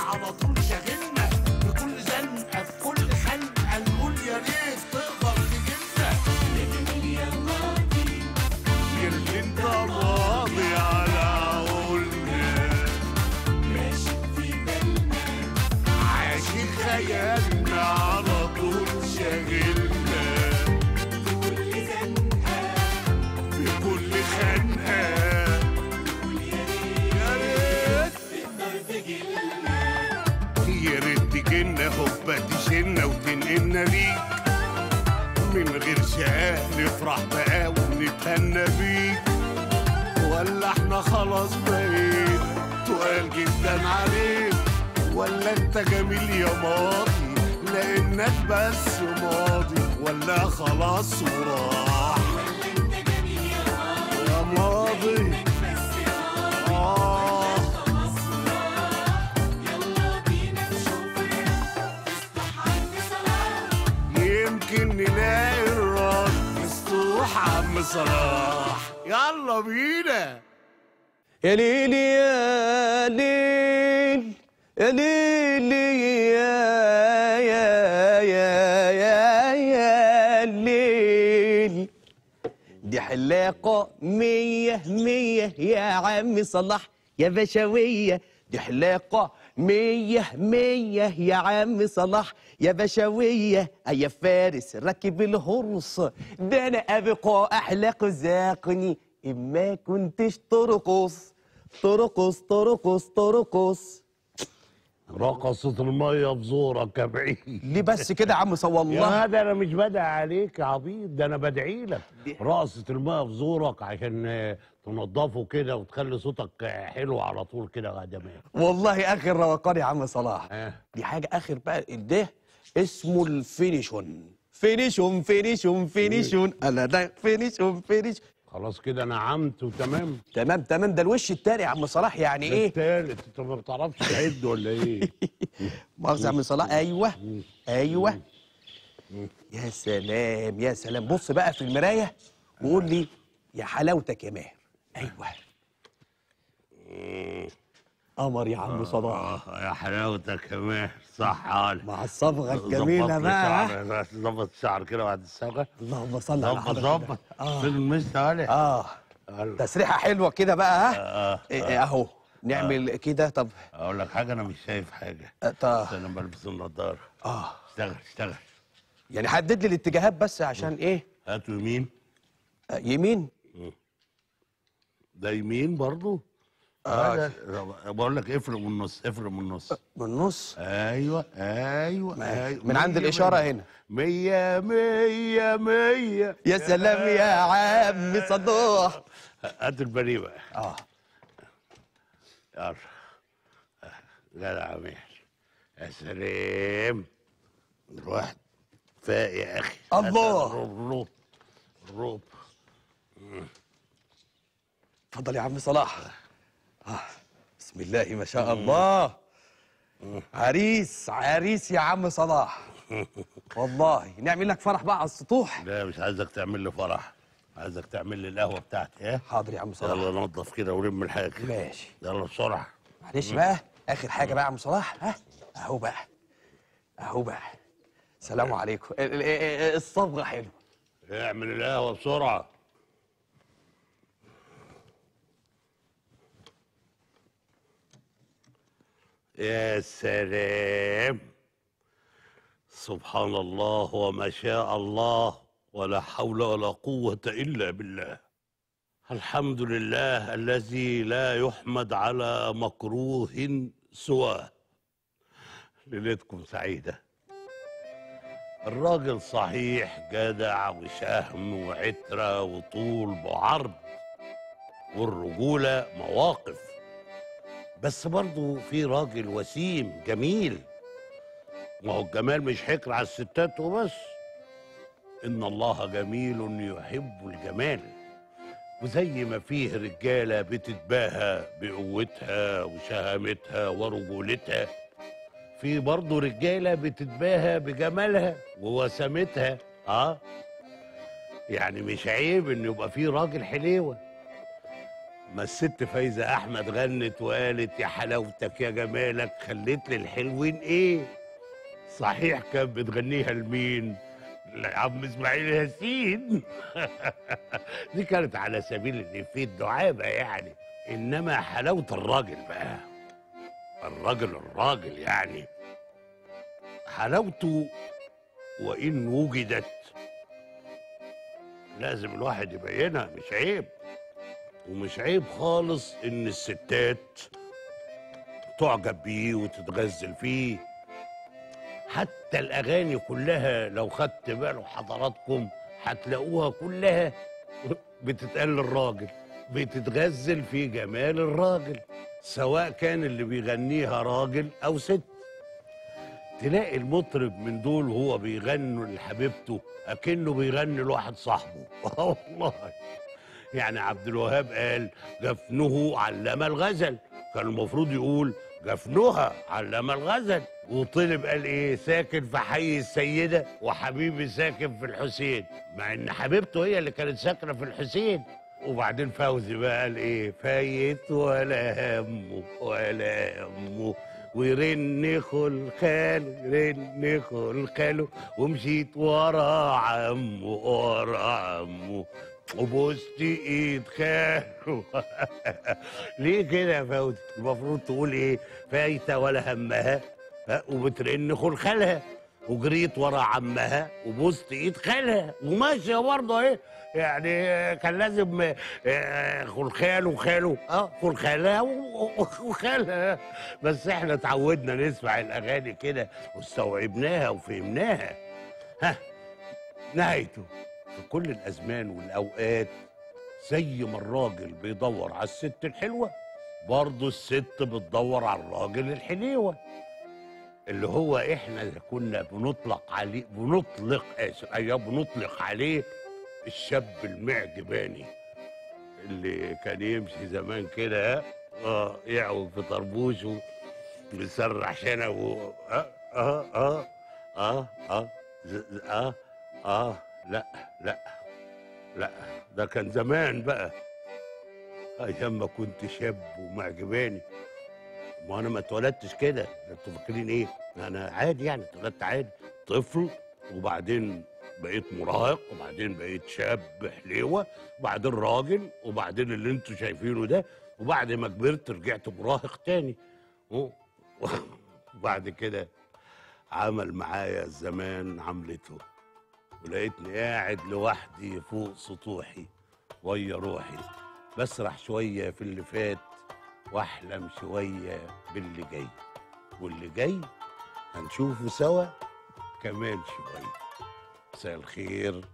على طول شاغلنا في كل زنقة في كل خنقة نقول يا ريت تقدر تجيبنا يرمي انت ماضي على عقولنا عايشين خيالنا على طول شاغلنا في كل خنقة يا ريت يا ريت تجينا هوبا تشيلنا وتنقلنا ليك من غير شقاق نفرح بقى ونتهنى بيك ولا احنا خلاص بقينا تقال جدا عليك ولا انت جميل يا ماضي لانك بس ماضي ولا خلاص وراح يا ماضي آه يمكن نلاقي الرد مفتوح عم صلاح يلا بينا يا ليل يا ليل يا ليل يا يا يا يا يا ليل دي حلاقة مية مية يا عم صلاح يا بشوية دي حلاقة مية مية يا عم صلاح يا بشوية يا فارس ركب الهرص ده أنا أبقى أحلق زاقني إما كنتش ترقص ترقص ترقص ترقص رقصت المية في زورك يا بعيد ليه بس كده يا عم صلى الله يا ده انا مش بدعي عليك يا عبيط ده انا بدعي لك رقصة المية في زورك عشان آه، تنضفه كده وتخلي صوتك آه، حلو على طول كده يا جماعه والله اخر روقان يا عم صلاح آه. دي حاجه اخر بقى ده اسمه الفينيشون فينيشون فينيشون فينيشون انا ده فينيشون فينيش خلاص كده نعمت وتمام تمام تمام ده الوش التاني يا عم صلاح يعني ده ايه التالت انت ما بتعرفش تعد ولا ايه مؤاخذه يا عم صلاح ايوه ايوه يا سلام يا سلام بص بقى في المرايه وقول لي يا حلاوتك يا ماهر ايوه قمر يا عم صلاح اه يا حلاوتك يا ماهر صح قال مع الصبغه الجميله بقى ها؟ ظبط الشعر كده بعد الصبغه اللهم صل على ظبط حضرتك ظبط اه فيلم مش عليه اه قال- تسريحه حلوه كده بقى ها آه، إيه إيه اهو نعمل كده طب اقول لك حاجه انا مش شايف حاجه آه، طب بس انا بلبس النضاره اه اشتغل اشتغل يعني حدد لي الاتجاهات بس عشان ايه هاتوا يمين آه، يمين ده يمين برضو آه. آه. بقول لك افرق من النص افرق من النص من النص ايوه ايوه ما- ايوه من عند مية الإشارة مية. هنا. مية مية مية يا سلام يا عم صدوح هات البريء بقى اه يلا جدع يا ماهر يا سلام الواحد فاق يا اخي الله. هات الروب الروب الروب اتفضل يا عم صلاح آه. بسم الله ما شاء الله عريس عريس يا عم صلاح والله نعمل لك فرح بقى على السطوح لا مش عايزك تعمل لي فرح عايزك تعمل لي القهوه بتاعتي ها حاضر يا عم صلاح يلا نضف كده ولم الحاجه ماشي يلا بسرعه معلش بقى اخر حاجه بقى يا عم صلاح ها اهو بقى اهو بقى سلام عليكم ال- ال- ال- الصبغه حلوه اعمل القهوه بسرعه يا سلام سبحان الله وما شاء الله ولا حول ولا قوة إلا بالله الحمد لله الذي لا يحمد على مكروه سواه ليلتكم سعيده الراجل صحيح جدع وشهم وعترة وطول بعرض والرجولة مواقف بس برضه في راجل وسيم جميل ما هو الجمال مش حكر على الستات وبس إن الله جميل يحب الجمال وزي ما فيه رجالة بتتباهى بقوتها وشهامتها ورجولتها في برضه رجاله بتتباهى بجمالها ووسامتها اه يعني مش عيب ان يبقى في راجل حليوه ما الست فايزه احمد غنت وقالت يا حلاوتك يا جمالك خليت لي الحلوين ايه صحيح كانت بتغنيها لمين لعم اسماعيل ياسين دي كانت على سبيل ان في الدعابه يعني انما حلاوه الراجل بقى الراجل الراجل يعني حلاوته وان وجدت لازم الواحد يبينها مش عيب ومش عيب خالص ان الستات تعجب بيه وتتغزل فيه حتى الاغاني كلها لو خدت باله حضراتكم هتلاقوها كلها بتتقال للراجل بتتغزل في جمال الراجل سواء كان اللي بيغنيها راجل او ست تلاقي المطرب من دول وهو بيغني لحبيبته اكنه بيغني لواحد صاحبه اه والله يعني عبد الوهاب قال جفنه علم الغزل كان المفروض يقول جفنها علم الغزل وطلب قال ايه ساكن في حي السيده وحبيبي ساكن في الحسين مع ان حبيبته هي اللي كانت ساكنه في الحسين وبعدين فوزي بقى قال ايه فايت ولا همه ولا همه ويرن خل خاله رن خل خاله ومشيت ورا عمه ورا عمه وبوست ايد خاله ليه كده يا فوزي المفروض تقول ايه فايته ولا همها ها وبترن خل خالها وجريت ورا عمها وبوست ايد خالها وماشيه برضه ايه يعني آه، كان لازم آه، خلخال وخاله اه خلخالها و- و- وخالها بس احنا اتعودنا نسمع الاغاني كده واستوعبناها وفهمناها ها نهايته في كل الازمان والاوقات زي ما الراجل بيدور على الست الحلوه برضه الست بتدور على الراجل الحليوه اللي هو احنا كنا بنطلق عليه بنطلق اسف ايوه بنطلق عليه الشاب المعجباني اللي كان يمشي زمان كده اه يعوج في طربوشه ويسرح شنبه اه اه اه اه اه ز- ز- اه اه لا لا لا ده كان زمان بقى ايام ما كنت شاب ومعجباني ما انا ما اتولدتش كده انتوا فاكرين ايه انا عادي يعني اتولدت عادي طفل وبعدين بقيت مراهق وبعدين بقيت شاب حليوه وبعدين راجل وبعدين اللي انتوا شايفينه ده وبعد ما كبرت رجعت مراهق تاني و- وبعد كده عمل معايا الزمان عملته ولقيتني قاعد لوحدي فوق سطوحي ويا روحي بسرح شوية في اللي فات واحلم شوية باللي جاي واللي جاي هنشوفه سوا كمان شوية مساء الخير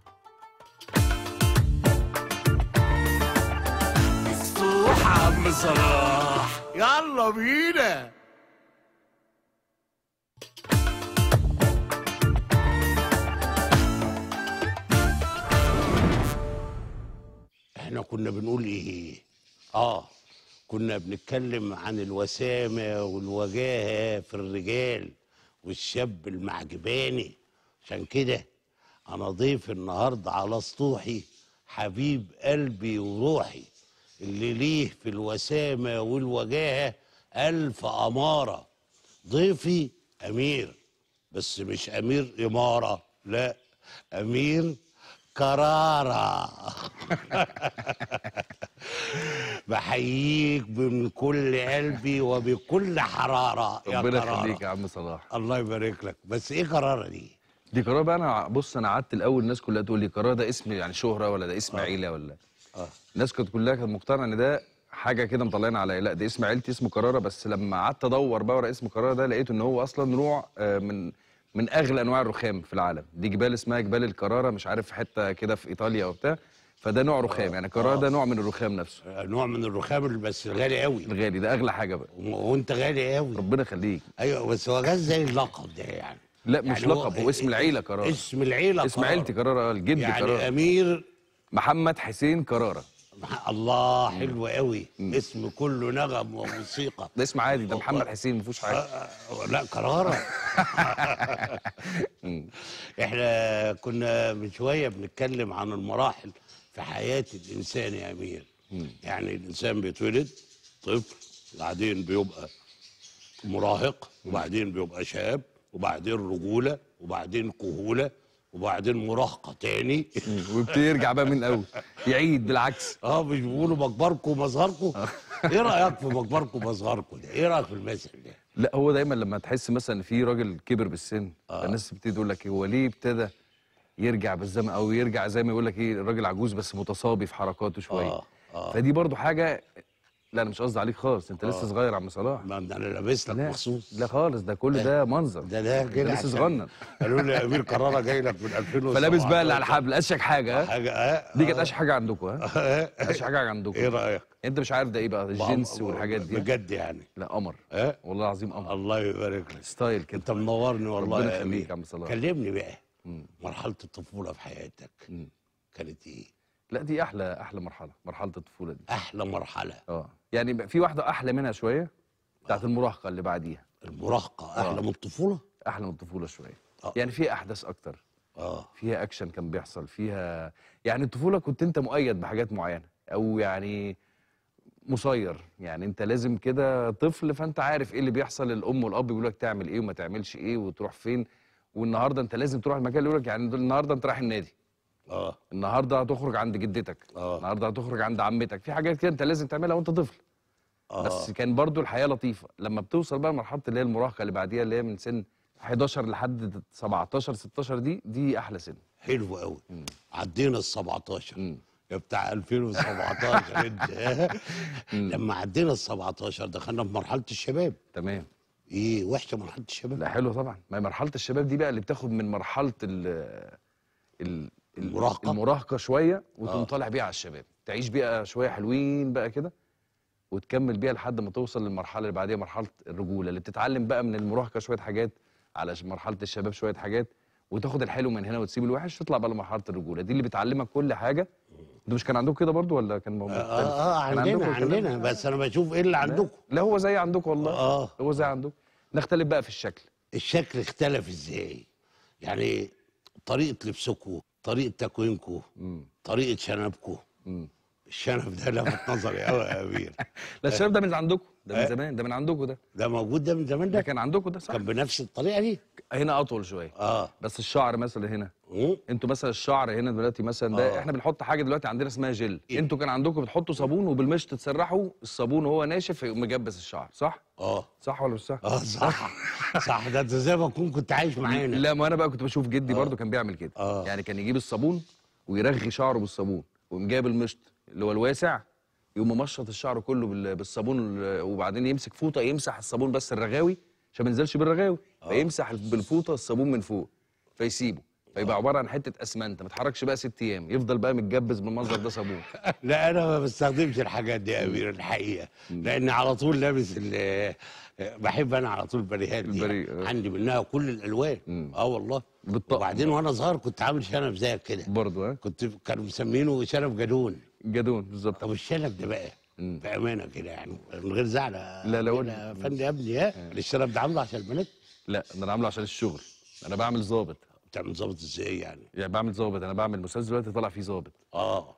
الصوح عم صلاح يلا بينا احنا كنا بنقول ايه اه كنا بنتكلم عن الوسامة والوجاهة في الرجال والشاب المعجباني عشان كده انا ضيف النهاردة على سطوحي حبيب قلبي وروحي اللي ليه في الوسامة والوجاهة ألف أمارة ضيفي أمير بس مش أمير إمارة لا أمير كرارة بحييك من كل قلبي وبكل حرارة يا ربنا كرارة. يخليك يا عم صلاح الله يبارك لك بس ايه قرارة دي دي قرار بقى انا بص انا قعدت الاول الناس كلها تقول لي قرار ده اسم يعني شهره ولا ده اسم عيله ولا اه الناس كانت كلها كانت مقتنعه ان ده حاجه كده مطلعين عليا لا ده اسم عيلتي اسمه قراره بس لما قعدت ادور بقى ورا اسم قراره ده لقيت ان هو اصلا نوع آه، من من اغلى انواع الرخام في العالم دي جبال اسمها جبال القراره مش عارف في حته كده في ايطاليا وبتاع فده نوع رخام يعني قراره ده نوع من الرخام نفسه نوع من الرخام اللي بس غالي قوي الغالي ده اغلى حاجه بقى و- وانت غالي قوي ربنا يخليك ايوه بس هو جاز زي اللقب ده يعني لا مش يعني لقب هو اسم العيله قراره اسم العيله اسم قرارة. عيلتي قراره آه، الجد يعني قراره امير محمد حسين قراره الله حلو قوي اسم كله نغم وموسيقى ده اسم عادي ده محمد حسين ما فيهوش حاجه آه، لا قرارة احنا كنا من شوية بنتكلم عن المراحل في حياة الإنسان يا أمير يعني الانسان بيتولد طفل بعدين بيبقى مراهق وبعدين بيبقى شاب وبعدين رجوله وبعدين كهوله وبعدين مراهقه تاني ويبتدي يرجع بقى من الاول يعيد بالعكس اه مش بيقولوا مجبركم ومظهركم ايه رايك في مجبركم ومظهركم ده ايه رايك في المثل ده لا هو دايما لما تحس مثلا ان في راجل كبر بالسن آه. الناس بتبتدي تقول لك هو ليه ابتدى يرجع بالزمن او يرجع زي ما يقول لك ايه الراجل عجوز بس متصابي في حركاته شويه آه، آه. فدي برضو حاجه لا انا مش قصدي عليك خالص انت لسه صغير يا عم صلاح ما انا لابس لك لا مخصوص لا خالص ده كل ده منظر ده ده انت كده لسه عشان- صغنن قالوا لي يا امير قراره جاي لك من 2017 فلابس بقى اللي على الحبل اشيك حاجه ها حاجه اه دي كانت اشيك حاجه عندكم ها آه. اشيك حاجه عندكم ايه رايك انت مش عارف ده ايه بقى الجنس والحاجات دي ها؟ بجد يعني لا قمر اه والله العظيم قمر الله يبارك لك ستايل كده انت منورني والله ربنا يا يخليك امير يا عم صلاح. كلمني بقى مرحله الطفوله في حياتك كانت ايه لا دي احلى احلى مرحله مرحله الطفوله دي احلى مرحله اه يعني بقى في واحده احلى منها شويه بتاعت المراهقه اللي بعديها المراهقه احلى من الطفوله احلى من الطفوله شويه آه. يعني فيها احداث اكتر اه فيها اكشن كان بيحصل فيها يعني الطفوله كنت انت مؤيد بحاجات معينه او يعني مسير يعني انت لازم كده طفل فانت عارف ايه اللي بيحصل الام والاب بيقولوا لك تعمل ايه وما تعملش ايه وتروح فين والنهارده انت لازم تروح المكان اللي يقول لك يعني النهارده انت رايح النادي اه النهارده هتخرج عند جدتك آه. النهارده هتخرج عند عمتك في حاجات كده انت لازم تعملها وانت طفل اه بس كان برضو الحياه لطيفه لما بتوصل بقى لمرحله اللي هي المراهقه اللي بعديها اللي هي من سن 11 لحد 17 16 دي دي احلى سن حلو قوي عدينا ال 17 مم. يا بتاع 2017 انت لما عدينا ال 17 دخلنا في مرحله الشباب تمام ايه وحشه مرحله الشباب لا حلو طبعا ما هي مرحله الشباب دي بقى اللي بتاخد من مرحله ال ال المراهقة. المراهقه شويه وتقوم آه. طالع بيها على الشباب تعيش بيها شويه حلوين بقى كده وتكمل بيها لحد ما توصل للمرحله اللي بعديها مرحله الرجوله اللي بتتعلم بقى من المراهقه شويه حاجات على ش- مرحله الشباب شويه حاجات وتاخد الحلو من هنا وتسيب الوحش تطلع بقى لمرحله الرجوله دي اللي بتعلمك كل حاجه انتوا مش كان عندكم كده برضو ولا كان موضوع اه, مختلف؟ آه كان عندنا عندكم كده؟ عندنا بس انا بشوف ايه اللي عندكم لا هو زي عندكم والله آه. هو زي عندكم نختلف بقى في الشكل الشكل اختلف ازاي يعني طريقه لبسكم طريقه تكوينكم طريقه شنبكم الشنب ده لفت نظري قوي يا امير لا الشباب ده من عندكم ده من آه. زمان ده من عندكم ده ده موجود ده من زمان ده ده كان عندكم ده صح كان بنفس الطريقه دي هنا اطول شويه اه بس الشعر مثلا هنا مم. انتوا مثلا الشعر هنا دلوقتي مثلا ده آه. احنا بنحط حاجه دلوقتي عندنا اسمها جل إيه؟ انتوا كان عندكم بتحطوا صابون وبالمشط تسرحوا الصابون وهو ناشف يقوم مجبس الشعر صح اه صح ولا مش صح اه صح صح ده انت زي ما تكون كنت عايش معانا لا ما انا بقى كنت بشوف جدي برضو كان بيعمل كده آه. يعني كان يجيب الصابون ويرغي شعره بالصابون ويقوم جايب المشط اللي هو الواسع يقوم ممشط الشعر كله بال- بالصابون ال- وبعدين يمسك فوطه يمسح الصابون بس الرغاوي عشان ما ينزلش بالرغاوي فيمسح بالفوطه الصابون من فوق فيسيبه فيبقى عباره عن حته اسمنت ما تتحركش بقى ست ايام يفضل بقى متجبس بالمنظر ده صابون لا انا ما بستخدمش الحاجات دي يا امير الحقيقه لان على طول لابس ال- بحب انا على طول البريهات دي البري- آه. عندي منها كل الالوان اه والله بالطقم. وبعدين وانا صغير كنت عامل شنب زيك كده برضه ها كنت كانوا مسمينه شنب جدون جدون بالظبط طب الشنب ده بقى بامانه كده يعني من غير زعل يا لا، لا، أمير قول. يا فندم يا ابني ها الشنب ده عامله عشان البنات لا ده انا عامله عشان الشغل انا بعمل ظابط بتعمل ظابط ازاي يعني يعني بعمل ظابط انا بعمل مسلسل دلوقتي طالع فيه ظابط اه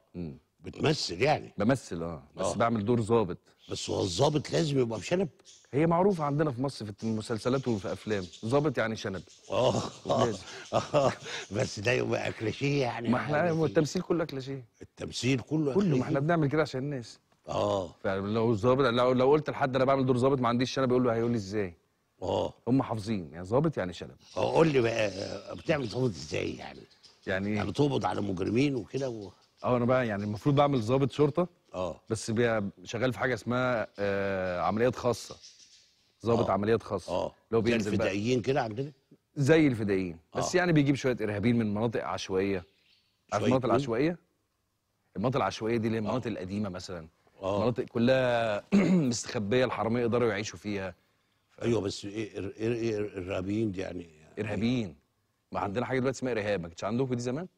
بتمثل يعني بمثل اه بس آه. بعمل دور ظابط بس هو الظابط لازم يبقى بشنب هي معروفة عندنا في مصر في المسلسلات وفي أفلام ظابط يعني شنب اه لازم. آه. بس ده يبقى كليشيه يعني ما احنا هو التمثيل كله كلاشيه التمثيل كله كله ما كليشيه. احنا بنعمل كده عشان الناس اه فلو ظابط لو, لو قلت لحد انا بعمل دور ظابط ما عنديش شنب يقول له هيقول لي ازاي اه هم حافظين يعني ظابط يعني شنب آه، قول لي بقى بتعمل ظابط ازاي يعني يعني يعني تقبض على مجرمين وكده و... اه انا بقى يعني المفروض بعمل ظابط شرطه اه بس بي- شغال في حاجه اسمها آه عمليات خاصه ظابط آه. عمليات خاصه اه اللي هو زي بينزل بقى الفدائيين كده عندنا زي الفدائيين بس آه. يعني بيجيب شويه ارهابيين من مناطق عشوائيه عارف شوية المناطق مين؟ العشوائيه المناطق العشوائيه دي اللي هي المناطق القديمه مثلا آه. مناطق كلها مستخبيه الحراميه يقدروا يعيشوا فيها ايوه بس ايه إر- إر- إيه الارهابيين دي يعني ارهابيين ما عندنا حاجه دلوقتي اسمها ارهاب ما كانتش عندكم دي زمان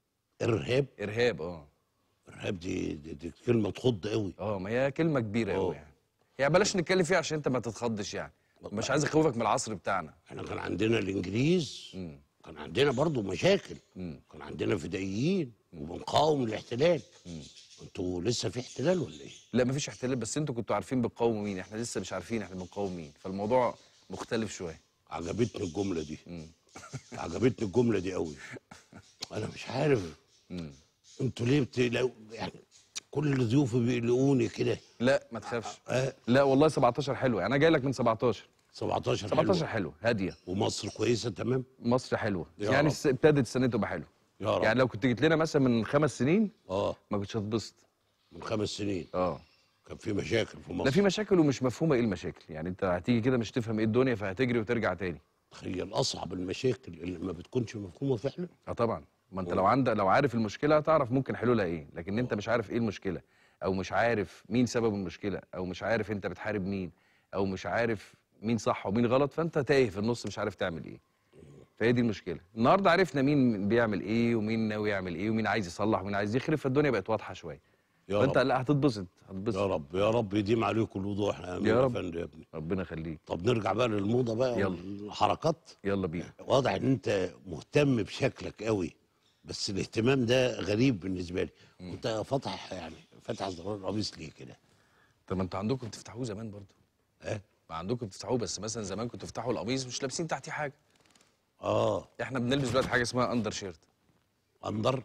ارهاب ارهاب اه ارهاب دي, دي, دي كلمه تخض قوي اه ما هي كلمه كبيره آه. قوي يعني يعني بلاش نتكلم فيها عشان انت ما تتخضش يعني مش عايز اخوفك من العصر بتاعنا احنا كان عندنا الانجليز كان عندنا برضو مشاكل كان عندنا فدائيين وبنقاوم الاحتلال انتوا لسه في احتلال ولا ايه؟ لا مفيش احتلال بس انتوا كنتوا عارفين بتقاوموا مين احنا لسه مش عارفين احنا بنقاوم مين فالموضوع مختلف شويه عجبتني الجمله دي عجبتني الجمله دي قوي انا مش عارف انتوا ليه بتقلقوا يعني كل ضيوفي بيقلقوني كده لا ما تخافش آه. لا والله 17 حلوه انا جاي لك من 17 17 17 حلوة. حلوه هاديه ومصر كويسه تمام مصر حلوه يا يعني رب. الس- ابتدت السنه تبقى حلوه يا رب. يعني لو كنت جيت لنا مثلا من خمس سنين اه ما كنتش هتبسط من خمس سنين اه كان في مشاكل في لا مصر في مشاكل ومش مفهومه ايه المشاكل يعني انت هتيجي كده مش تفهم ايه الدنيا فهتجري وترجع تاني تخيل اصعب المشاكل اللي ما بتكونش مفهومه فعلا اه طبعا ما انت لو عندك لو عارف المشكله هتعرف ممكن حلولها ايه لكن انت مش عارف ايه المشكله او مش عارف مين سبب المشكله او مش عارف انت بتحارب مين او مش عارف مين صح ومين غلط فانت تايه في النص مش عارف تعمل ايه فهي دي المشكله النهارده عرفنا مين بيعمل ايه ومين ناوي يعمل ايه ومين عايز يصلح ومين عايز يخرب فالدنيا بقت واضحه شويه يا فانت رب لا هتتبسط هتتبسط يا رب يا رب يديم عليكم الوضوح يا امين يا رب. افندي يا ابني ربنا يخليك طب نرجع بقى للموضه بقى يلا. الحركات يلا بينا واضح ان انت مهتم بشكلك قوي بس الاهتمام ده غريب بالنسبه لي انت فاتح يعني فاتح زرار القميص ليه كده طب ما انتوا عندكم بتفتحوه زمان برضه اه ما عندكم بتفتحوه بس مثلا زمان كنتوا تفتحوا القميص مش لابسين تحتيه حاجه اه احنا بنلبس دلوقتي حاجه اسمها اندر شيرت اندر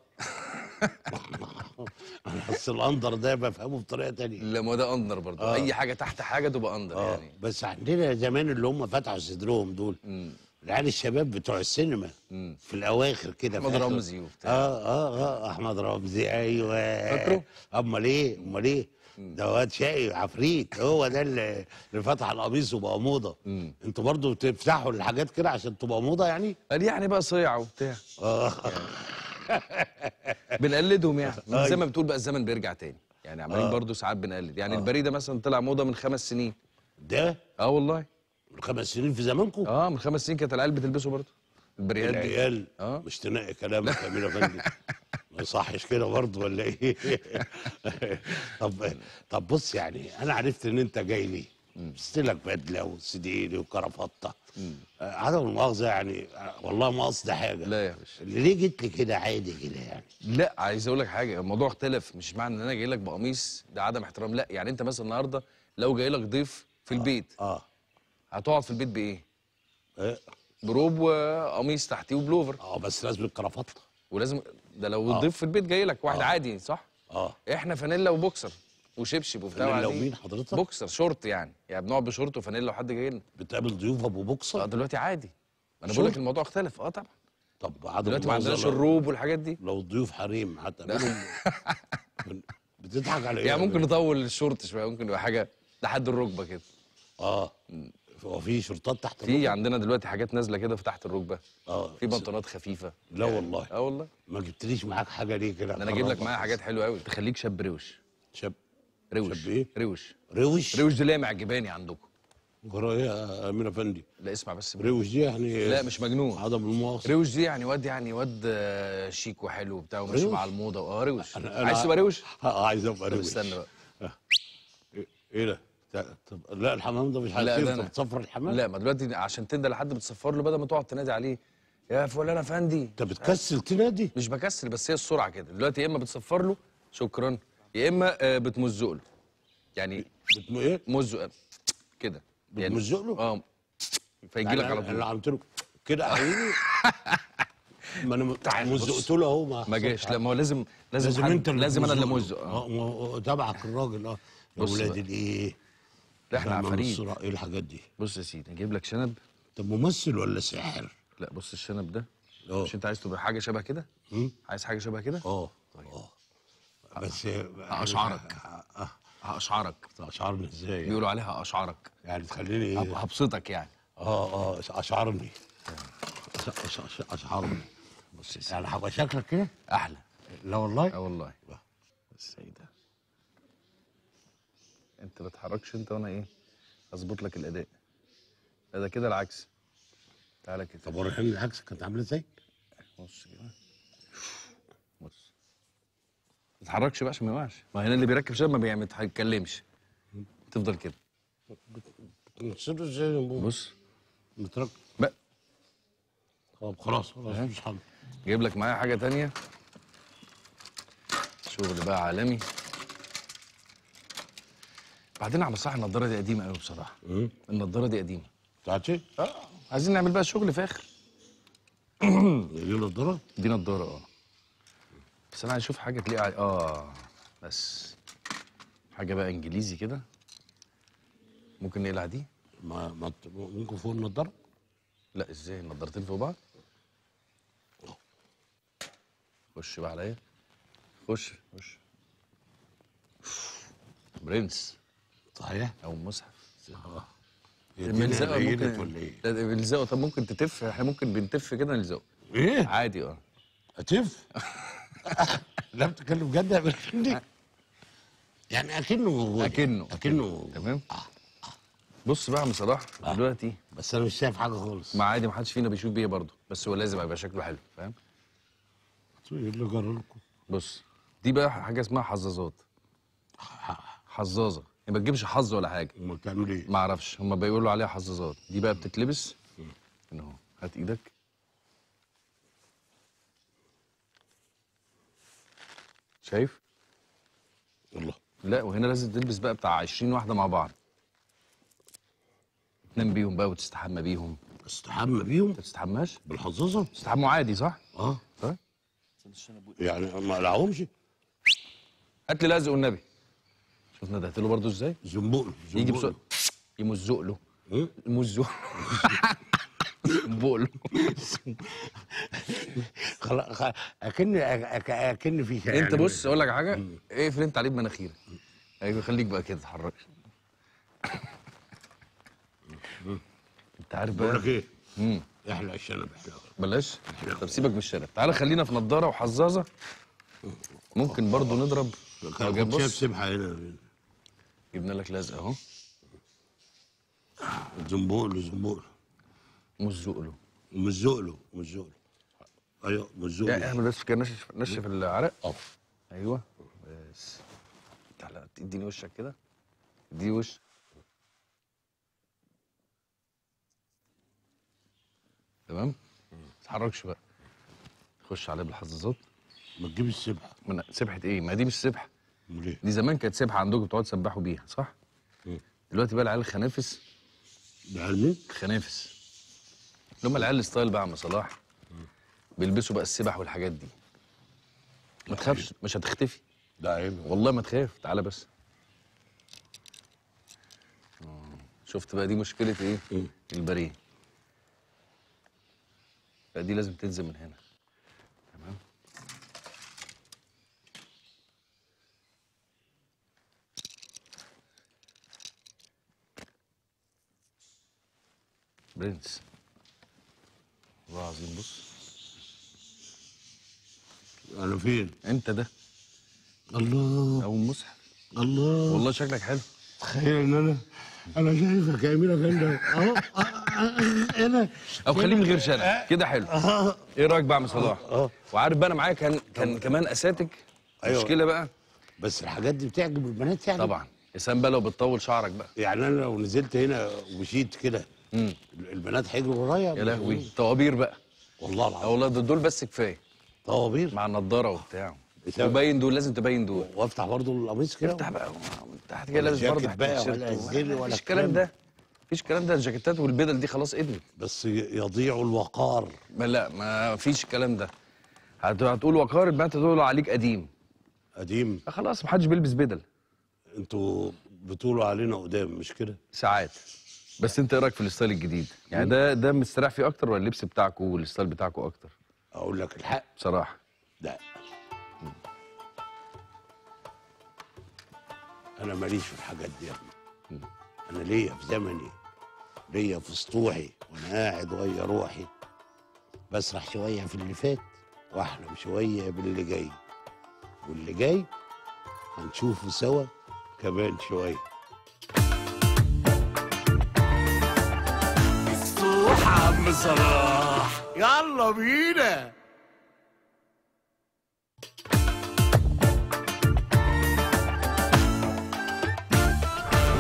انا بس الاندر ده بفهمه بطريقه تانية لا ما ده اندر برضه آه. اي حاجه تحت حاجه تبقى اندر اه يعني بس عندنا زمان اللي هم فتحوا صدرهم دول العيال الشباب بتوع السينما في الاواخر كده في أحمد آخر- رمزي وبتاع. اه اه اه احمد رمزي ايوه فاكره؟ امال ايه امال ايه ده واد شقي عفريت هو ده اللي اللي فتح القميص وبقى موضه انتوا برضو بتفتحوا الحاجات كده عشان تبقى موضه يعني قال يعني بقى صيع وبتاع اه بنقلدهم يعني زي أيوة. ما بتقول بقى الزمن بيرجع تاني يعني عمالين برضه ساعات بنقلد يعني البريده مثلا طلع موضه من خمس سنين ده اه والله من خمس سنين في زمانكم اه من خمس سنين كانت العيال بتلبسه برضه البريات دي العيال آه. مش تنقي كلامك يا امير افندي ما يصحش كده برضه ولا ايه طب طب بص يعني انا عرفت ان انت جاي لي لك بدله وسديري وكرافطه آه، عدم المؤاخذه يعني آه، والله ما قصدي حاجه لا يا باشا اللي ليه جيت لي كده عادي كده يعني لا عايز اقول لك حاجه الموضوع اختلف مش معنى ان انا جاي لك بقميص ده عدم احترام لا يعني انت مثلا النهارده لو جاي لك ضيف في البيت اه هتقعد في البيت بايه إيه؟ بروب وقميص تحتيه وبلوفر اه بس لازم الكرافطه ولازم ده لو الضيف في البيت جاي لك واحد آه. عادي صح اه احنا فانيلا وبوكسر وشبشب وبتاع فانيلا وقاعدين. ومين حضرتك؟ بوكسر شورت يعني يعني بنقعد بشورت وفانيلا لو حد جاي لنا بتقابل ضيوف ابو اه بوكسر دلوقتي عادي انا بقول شورت؟ لك الموضوع اختلف اه طبعا طب عدم دلوقتي ما المؤاخذة عندناش لو- الروب والحاجات دي لو الضيوف حريم هتقابلهم بتضحك على ايه يعني يا ممكن بيه؟ نطول الشورت شويه ممكن يبقى حاجه لحد الركبه كده اه هو في شرطات تحت في الركب؟ عندنا دلوقتي حاجات نازله كده في تحت الركبه اه في بنطلونات خفيفه لا والله اه والله ما جبتليش معاك حاجه ليه كده ده انا اجيب لك أقربك معايا بس. حاجات حلوه قوي تخليك شاب روش شاب روش شاب إيه؟ روش روش روش دي لامع جباني عندكم جرى ايه يا امير افندي لا اسمع بس روش دي يعني لا مش مجنون عدم المؤاخذه روش دي يعني واد يعني واد آه، شيك وحلو وبتاع وماشي روش؟ مع الموضه اه روش أنا- أنا- عايز تبقى روش آه، عايز ابقى طب روش استنى بقى إيه- ايه ده تا- طب لا الحمام ده مش لا، ده هيطير أنا. طب تصفر الحمام لا ما دلوقتي عشان تندى لحد بتصفر له بدل ما تقعد تنادي عليه يا فلان افندي انت بتكسل تنادي مش بكسل بس هي السرعه كده دلوقتي يا اما بتصفر له شكرا يا اما آه، بتمزق له يعني بتم ايه مزق كده يعني- بتمزق له؟ اه فيجي يعني لك على أنا اللي طول عملت له كده يا حبيبي ما انا مزقت له اهو ما ما جاش لا ما هو لازم لازم لازم حد- انت اللي لازم انا اللي تمزق مزق له. اه اه ما هو تبعك الراجل اه يا بص ولاد بقى. الايه لا احنا دايماً عفاريت الصراع، ايه الحاجات دي بص يا سيدي اجيب لك شنب طب ممثل ولا ساحر لا بص الشنب ده اه. مش انت عايز تبقى حاجه شبه كده مم. عايز حاجه شبه كده اه اه بس هأشعرك. اه هاشعرك اشعرني ازاي بيقولوا عليها اشعرك يعني تخليني ايه هبسطك يعني اه اه اشعرني أش- أش- أش- اشعرني بص يا سيدي يعني هبقى شكلك كده احلى لا والله اه والله بس ايه ده انت ما تتحركش انت وانا ايه اظبط لك الاداء لا ده كده العكس تعالى كده طب وريني العكس كانت عامله ازاي بص كده بص ما تتحركش بقى عشان ما يوقعش ما هنا اللي بيركب شنب ما بيعمل- ما بيتكلمش تفضل كده بتصيروا ازاي بص مترك بقى طب خلاص خلاص مش حاجه جايب لك معايا حاجه تانية شغل بقى عالمي بعدين على صح النضاره دي قديمه قوي بصراحه النضاره دي قديمه بتاعتي؟ اه عايزين نعمل بقى شغل فاخر دي نضاره دي نضاره اه بس انا عايز اشوف حاجه تليق علي اه بس حاجه بقى انجليزي كده ممكن نقلع دي ما ما ت- ممكن فوق النضاره لا ازاي النضارتين فوق بعض خش بقى عليا خش خش برنس صحيح؟ او مصحف اه هي الدنيا قليلت ولا ايه؟ لا ده بنلزقه طب ممكن تتف احنا ممكن بنتف كده نلزقه ايه؟ عادي اه هتف؟ لا بتتكلم جد يا بنتي يعني اكنه موجود اكنه اكنه موجود. تمام بص بقى يا عم صلاح دلوقتي بس انا مش شايف حاجه خالص ما عادي ما حدش فينا بيشوف بيه برضه بس هو لازم يبقى شكله حلو فاهم ايه اللي جرى لكم؟ بص دي بقى حاجه اسمها حظاظات حظاظه يعني ما تجيبش حظ ولا حاجه امال بتعمل ايه؟ ما اعرفش هم بيقولوا عليها حظاظات دي بقى بتتلبس هنا اهو هات ايدك شايف الله لا وهنا لازم تلبس بقى بتاع 20 واحده مع بعض تنام بيهم بقى وتستحمى بيهم استحمى بيهم ما تستحماش بالحظاظه تستحموا عادي صح اه طيب يعني ما لعهمش هات لي لزق والنبي شوف ندهت له برضه ازاي زنبقله يجي زنبقله. بسرعه يمزق له إيه؟ يمزق بقله خلاص خ- اكن أك- اكن في شيء انت يعني بص اقول لك حاجه اقفل انت عليه بمناخيرك ايوه خليك بقى كده تتحرك انت عارف بقول لك بقى ايه؟ مم. احلق الشنب احلق بلاش طب سيبك من الشارع تعالى خلينا في نضاره وحظاظه ممكن برضو نضرب لو جاب كنت شايف بص سبحه هنا جبنا لك لزقه اهو زنبقله زنبقله مزق له مزق له مزق له ايوه مزق يعني له اعمل بس كده نشف نشف العرق اه ايوه بس تعالى اديني وشك كده اديني وش تمام ما تتحركش بقى خش عليه بالحظاظات ما تجيب السبحه من سبحه ايه ما دي مش سبحه امال ايه؟ دي زمان كانت سبحه عندكم بتقعدوا تسبحوا بيها صح مم. دلوقتي بقى العيال الخنافس ده علمي؟ الخنافس اللي هم العيال الستايل بقى يا عم صلاح بيلبسوا بقى السبح والحاجات دي ما تخافش مش هتختفي ده عيب والله ما تخاف تعالى بس آه، شفت بقى دي مشكلة ايه؟ إيه؟ البريه لا دي لازم تنزل من هنا تمام برنس والله العظيم بص انا فين؟ انت ده الله او المصحف الله والله شكلك حلو تخيل ان انا انا شايفك يا امير افندي اهو آه، آه، انا او خليه من غير شنب كده حلو اه ايه رايك بقى يا عم صلاح آه. وعارف بقى انا معايا كان كان كمان اساتك أيوة. مشكله بقى بس الحاجات دي بتعجب البنات يعني طبعا يا سلام بقى لو بتطول شعرك بقى يعني انا لو نزلت هنا ومشيت كده امم البنات هيجروا ورايا يا لهوي طوابير بقى والله اه العظيم والله دول دول بس كفايه طوابير مع النضاره وبتاع بسبب- تبين دول لازم تبين دول وافتح برضه القميص كده افتح بقى تحت كده ولا لازم برضه جاكيت بقى تيشيرت ولا و- الزر ولا مفيش الكلام الكلام ده مفيش الكلام ده الجاكيتات والبدل دي خلاص ادمت بس يضيع الوقار ما لا ما فيش الكلام ده هت- هتقول وقار يبقى انت تقول عليك قديم قديم خلاص محدش بيلبس بدل انتوا بتقولوا علينا قدام مش كده ساعات بس انت ايه رايك في الستايل الجديد يعني ده ده مستريح فيه اكتر ولا اللبس بتاعكم والستايل بتاعكم اكتر اقول لك الحق بصراحه لا انا ماليش في الحاجات دي يا ابني انا ليا في زمني ليا في سطوحي وانا قاعد ويا روحي بسرح شويه في اللي فات واحلم شويه باللي جاي واللي جاي هنشوفه سوا كمان شويه الصوح عم صلاح يلا بينا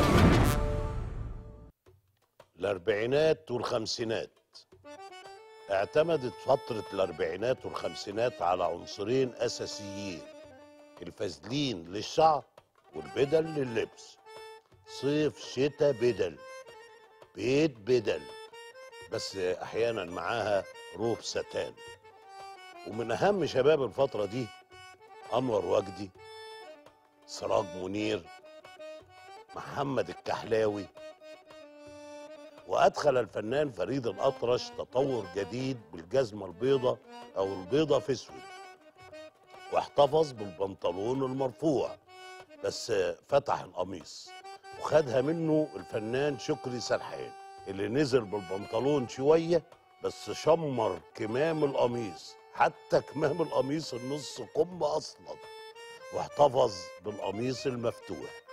الاربعينات والخمسينات اعتمدت فترة الأربعينات والخمسينات على عنصرين أساسيين الفازلين للشعر والبدل لللبس صيف شتاء بدل بيت بدل بس أحيانا معاها روب ستان ومن أهم شباب الفترة دي أنور وجدي سراج منير محمد الكحلاوي وأدخل الفنان فريد الأطرش تطور جديد بالجزمة البيضة أو البيضة في أسود واحتفظ بالبنطلون المرفوع بس فتح القميص وخدها منه الفنان شكري سرحان اللي نزل بالبنطلون شوية بس شمر كمام القميص حتى كمام القميص النص كم أصلا واحتفظ بالقميص المفتوح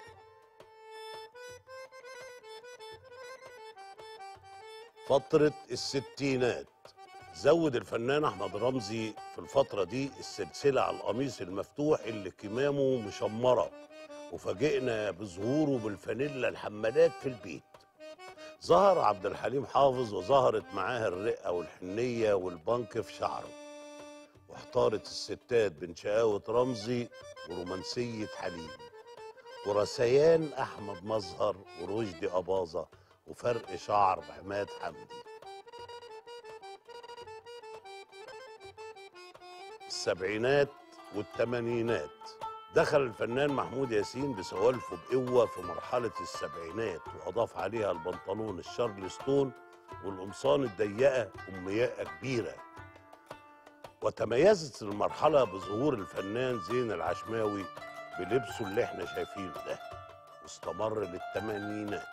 فترة الستينات زود الفنان أحمد رمزي في الفترة دي السلسلة على القميص المفتوح اللي كمامه مشمرة وفاجئنا بظهوره بالفانيلا الحمالات في البيت ظهر عبد الحليم حافظ وظهرت معاه الرقة والحنية والبنك في شعره واحتارت الستات بين شقاوة رمزي ورومانسية حليم ورثيان أحمد مظهر ورشدي أباظة وفرق شعر عماد حمدي السبعينات والثمانينات دخل الفنان محمود ياسين بسوالفه بقوة في مرحلة السبعينات وأضاف عليها البنطلون الشارلستون والقمصان الضيقة أمياء كبيرة وتميزت المرحلة بظهور الفنان زين العشماوي بلبسه اللي احنا شايفينه ده واستمر للثمانينات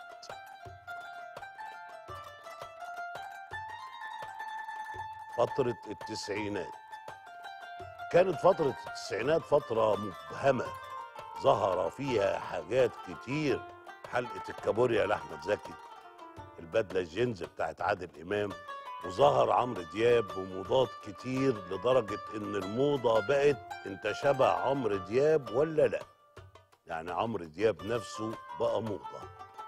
فترة التسعينات كانت فترة التسعينات فترة مبهمة ظهر فيها حاجات كتير حلقة الكابوريا لأحمد زكي البدلة الجينز بتاعت عادل إمام وظهر عمرو دياب بموضات كتير لدرجة إن الموضة بقت أنت شبه عمرو دياب ولا لأ يعني عمرو دياب نفسه بقى موضة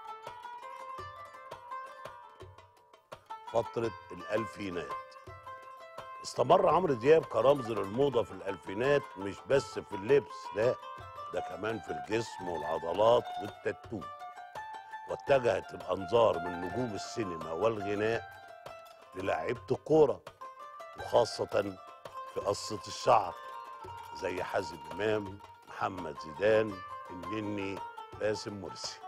فترة الألفينات استمر عمرو دياب كرمز للموضة في الألفينات مش بس في اللبس لا ده كمان في الجسم والعضلات والتاتو واتجهت الأنظار من نجوم السينما والغناء للاعيبة الكورة وخاصة في قصة الشعر زي حازم إمام محمد زيدان النني باسم مرسي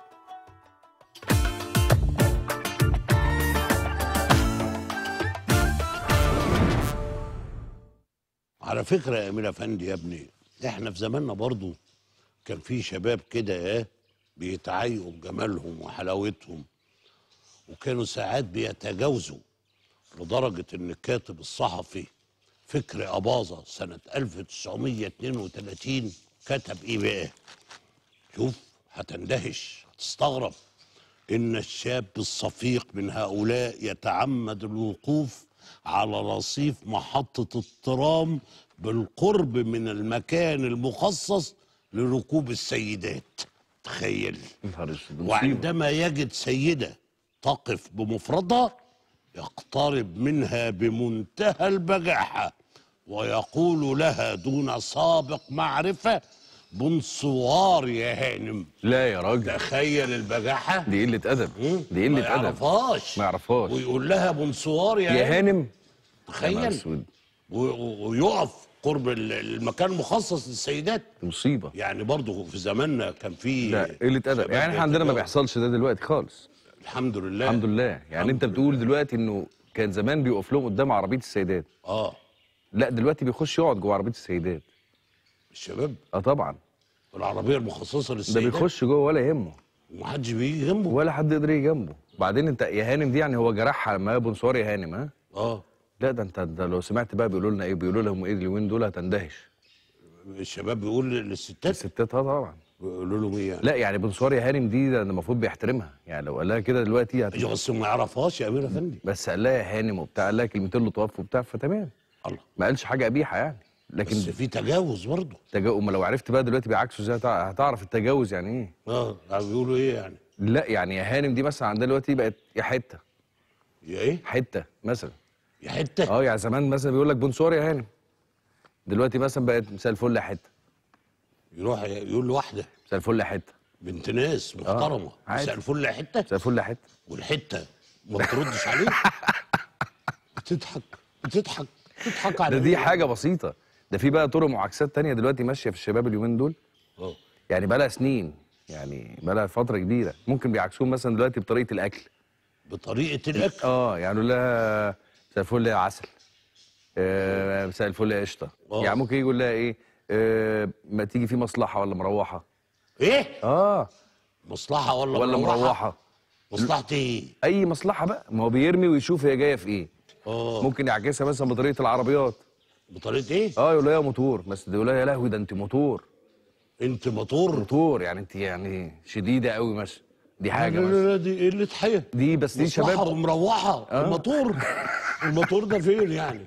على فكرة يا أمير أفندي يا ابني إحنا في زماننا برضو كان في شباب كده إيه بيتعايقوا بجمالهم وحلاوتهم وكانوا ساعات بيتجاوزوا لدرجة إن الكاتب الصحفي فكري أباظة سنة 1932 كتب إيه بقى؟ شوف هتندهش هتستغرب إن الشاب الصفيق من هؤلاء يتعمد الوقوف على رصيف محطة الترام بالقرب من المكان المخصص لركوب السيدات تخيل نهار اسود مصيبة. وعندما يجد سيدة تقف بمفردها يقترب منها بمنتهى البجاحة ويقول لها دون سابق معرفة بنصوار يا هانم لا يا راجل تخيل البجاحة دي قلة أدب مم. دي ما قلة أدب يعرفهاش ما يعرفهاش. ويقول لها بونسوار يا, يا هانم يا نهار تخيل اسود و- و- ويقف قرب ال- المكان المخصص للسيدات مصيبة يعني برضه في زماننا كان في لا قلة أدب شباب يعني احنا عندنا ما بيتجوزوا. بيحصلش ده دلوقتي خالص الحمد لله الحمد لله يعني الحمد انت بتقول دلوقتي انه كان زمان بيقف لهم قدام عربية السيدات اه لا دلوقتي بيخش يقعد جوه عربية السيدات الشباب اه طبعا العربيه المخصصه ده للسيدات بيخش جوه ولا يهمه ومحدش بيجي جنبه ولا حد يقدر يجي جنبه بعدين انت يا هانم دي يعني هو جرحها لما هي بونسوار يا هانم ها اه لا ده انت ده لو سمعت بقى بيقولوا لنا ايه بيقولوا لهم ايه اليومين دول هتندهش الشباب بيقول للستات الستات اه طبعا بيقولوا لهم ايه يعني لا يعني بونسوار يا هانم دي ده المفروض بيحترمها يعني لو قال لها كده دلوقتي هت... أيوة، بس ما يعرفهاش يا امير افندي بس قال لها يا هانم وبتاع قال لها كلمتين لطاف وبتاع فتمام الله ما قالش حاجه قبيحه يعني لكن بس في تجاوز برضه تجا... أما لو عرفت بقى دلوقتي بيعكسوا ازاي هتع- هتعرف التجاوز يعني ايه اه يعني بيقولوا ايه يعني لا يعني يا هانم دي مثلا عندها دلوقتي بقت يا حته يا ايه حته مثلا يا حته اه يعني زمان مثلا بيقول لك بونسوار يا هانم دلوقتي مثلا بقت مساء الفل يا حته يروح يقول لواحده مساء الفل يا حته بنت ناس محترمه عادي. مساء الفل يا حته مساء الفل يا حته والحته ما بتردش عليه بتضحك بتضحك بتضحك على ده دي إيه؟ حاجه بسيطه ده في بقى طرق معاكسات تانية دلوقتي ماشيه في الشباب اليومين دول اه يعني بقى لها سنين يعني بقى لها فتره كبيره ممكن بيعكسوهم مثلا دلوقتي بطريقه الاكل بطريقه الاكل اه يعني لا مساء الفل يا عسل آه، مساء الفل يا قشطه آه. يعني ممكن يقول لها ايه آه، ما تيجي في مصلحه ولا مروحه ايه اه مصلحه ولا ولا مروحه مصلحه ايه اي مصلحه بقى ما هو بيرمي ويشوف هي جايه في ايه اه ممكن يعكسها مثلا بطريقه العربيات بطريقه ايه اه يقول لها يا موتور بس يقول لها يا لهوي ده انت موتور انت موتور موتور يعني انت يعني شديده قوي مثلا دي حاجه لا لا مثلا لا دي قله حياه دي بس دي مصلحة شباب ومروحه الموتور الموتور ده فين يعني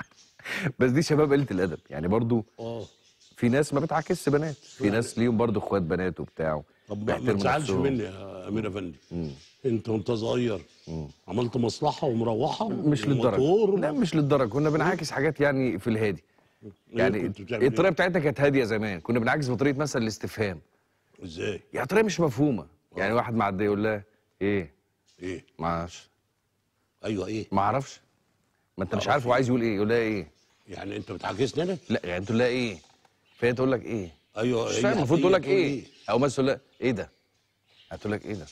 بس دي شباب قله الادب يعني برضو اه في ناس ما بتعكسش بنات في ناس ليهم برضو اخوات بنات وبتاع طب ما- ما بيحترموا تزعلش نفسهم. مني يا امير افندي انت وانت صغير عملت مصلحه ومروحه مش للدرجه وموتور لا مش للدرجه كنا بنعاكس حاجات يعني في الهادي يعني كنت بتعمل إيه؟ الطريقه بتاعتنا كانت هاديه زمان كنا بنعكس بطريقه مثلا الاستفهام ازاي يعني طريقه مش مفهومه يعني واحد معدي يقول لها ايه ايه ما اعرفش ايوه ايه ما اعرفش ما انت مش معرفش عارف هو عايز يقول ايه يقول لها ايه يعني انت بتعاكسني انا لا يعني تقول لها ايه فهي تقول لك ايه ايوه مش هي- فاهم المفروض هي تقول لك ايه او مثلا تقول لها ايه ده هتقول لك ايه ده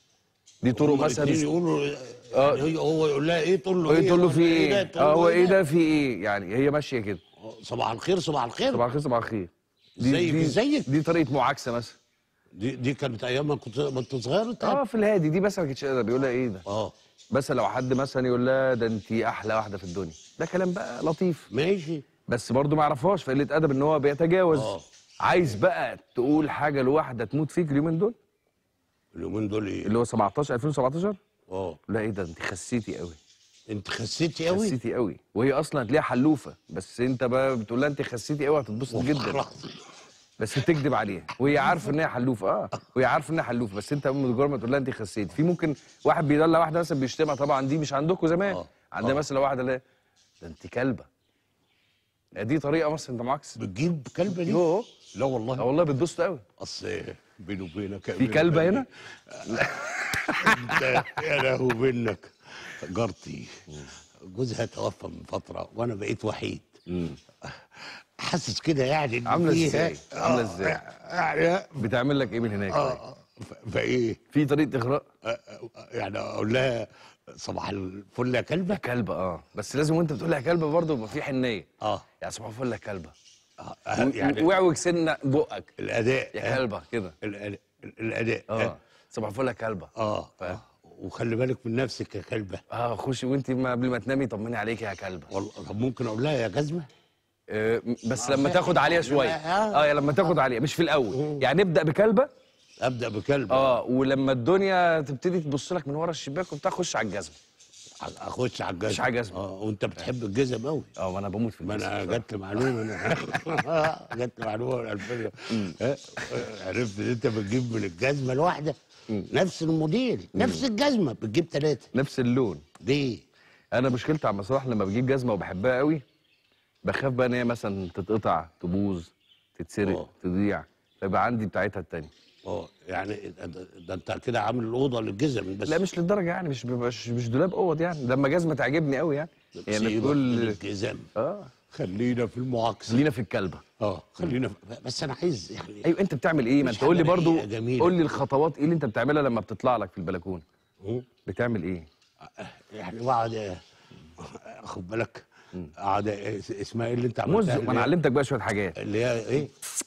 دي طرق هما مثلا الاتنين يقولوا آه. يعني هي- هو يقول لها ايه تقول له هي ايه تقول له ولا في ايه ده؟ تقول اه له هو ايه ده في ايه يعني هي ماشيه كده آه، صباح الخير صباح الخير صباح الخير صباح الخير زيك دي زيك. دي طريقه معاكسه مثلا دي دي كانت ايام ما كنت ما انت صغير انت اه في الهادي دي بس ما كانتش ادب بيقول لها ايه ده اه بس لو حد مثلا يقول لها ده انت احلى واحده في الدنيا ده كلام بقى لطيف ماشي بس برضه ما يعرفهاش فقله ادب ان هو بيتجاوز آه. عايز بقى تقول حاجه لواحده تموت فيك اليومين دول اليومين دول ايه اللي هو 17 2017 اه لا ايه ده انت خسيتي قوي انت خسيتي قوي خسيتي قوي وهي اصلا هتلاقيها حلوفه بس انت بقى بتقول لها انت خسيتي قوي هتتبسط جدا بس تكذب عليها وهي عارفه ان هي حلوفه اه وهي عارفه ان هي حلوفه بس انت مجرد ما تقول لها انت خسيتي في ممكن واحد بيدلع واحده مثلا بيشتمها طبعا دي مش عندكم زمان آه. عندنا آه. مثلا واحده لا ده انت كلبه دي طريقه مثلا انت معاكس بتجيب كلبه دي يوه لا اه والله والله بتبسط قوي اصل بيني وبينك يا في أمير كلبه أفندي، هنا انت يا له منك جارتي جوزها توفى من فتره وانا بقيت وحيد حاسس كده يعني ان عاملة فيها- إزاي؟ عاملة إزاي؟ يعني بتعمل لك ايه من هناك طيب؟ اه ف- فايه في طريقه اغراء آه، آه، يعني اقول لها صباح الفل يا كلبه كلبه اه بس لازم وانت بتقول لها كلبه برضه يبقى في حنيه اه يا صباح الفل يا كلبه آه، آه، يعني واعوج سن بقك الاداء يا آه، كلبه كده الاداء الاداء اه صباح الفل يا كلبه اه آه. وخلي بالك من نفسك يا كلبه اه خشي وانت ما قبل ما تنامي طمني عليك يا كلبه والله طب ممكن اقول لها يا جزمه آه بس لما تاخد عليها شويه اه يا لما تاخد عليها مش في الاول يعني نبدا بكلبه ابدا بكلبه اه ولما الدنيا تبتدي تبص لك من ورا الشباك وبتاع خش على الجزمه اخش على الجزم خش على الجزمة. اه وانت بتحب الجزم قوي اه ما انا بموت في ما الجزمه انا جت معلومه انا جت معلومه من الفيلم ها؟ عرفت ان انت بتجيب من الجزمه الواحده نفس الموديل نفس الجزمه بتجيب ثلاثه نفس اللون ليه؟ انا مشكلتي على صلاح لما بجيب جزمه وبحبها قوي بخاف بقى ان هي مثلا تتقطع تبوظ تتسرق آه. تضيع فيبقى عندي بتاعتها التانية اه يعني ده, ده انت كده عامل الاوضه للجزم بس لا مش للدرجه يعني مش مش, مش دولاب اوض يعني لما جزمه تعجبني قوي يعني يعني سيبك تقول من الجزم اه خلينا في المعاكسه خلينا في الكلبه اه خلينا في... بس انا عايز يعني ايوه انت بتعمل ايه ما مش انت قول لي حاجة برضو حقيقة جميلة. قول لي الخطوات ايه اللي انت بتعملها لما بتطلع لك في البلكونه مم. بتعمل ايه يعني بقعد خد بالك قعد اسمها ايه اللي انت عملتها مزق ما انا اللي هي- علمتك بقى شويه حاجات اللي هي ايه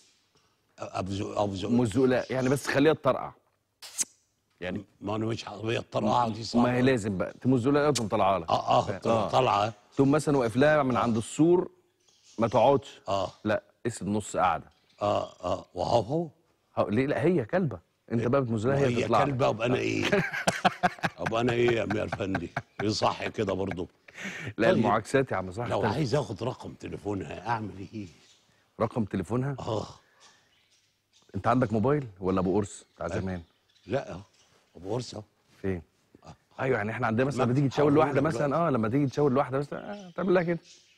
ابزق ابزق مزق لا يعني بس خليها تطرقع يعني ما انا مش عربيه الطرقعه دي صعبه ما هي لازم بقى تمزق لها تقوم طالعه لك اه اه آه. طالعه تقوم مثلا واقف لها من عند السور ما تقعدش اه لا اسد نص قاعده اه اه وهو هو ها- ليه لا هي كلبه انت بقى بتمزلها هي هي تطلع لك. كلبه ابقى انا ايه ابقى انا ايه يا امير فندي ايه صح كده برضو لا طيب. المعاكسات يا عم صح لو تلف. عايز اخد رقم تليفونها اعمل ايه رقم تليفونها اه انت عندك موبايل ولا ابو قرص بتاع زمان لا ابو ورثه فين ايوه يعني احنا عندنا مثلا ما لما تيجي تشاور هقول لواحده لك مثلا اه لما تيجي تشاور لواحده مثلا آه تعمل لها كده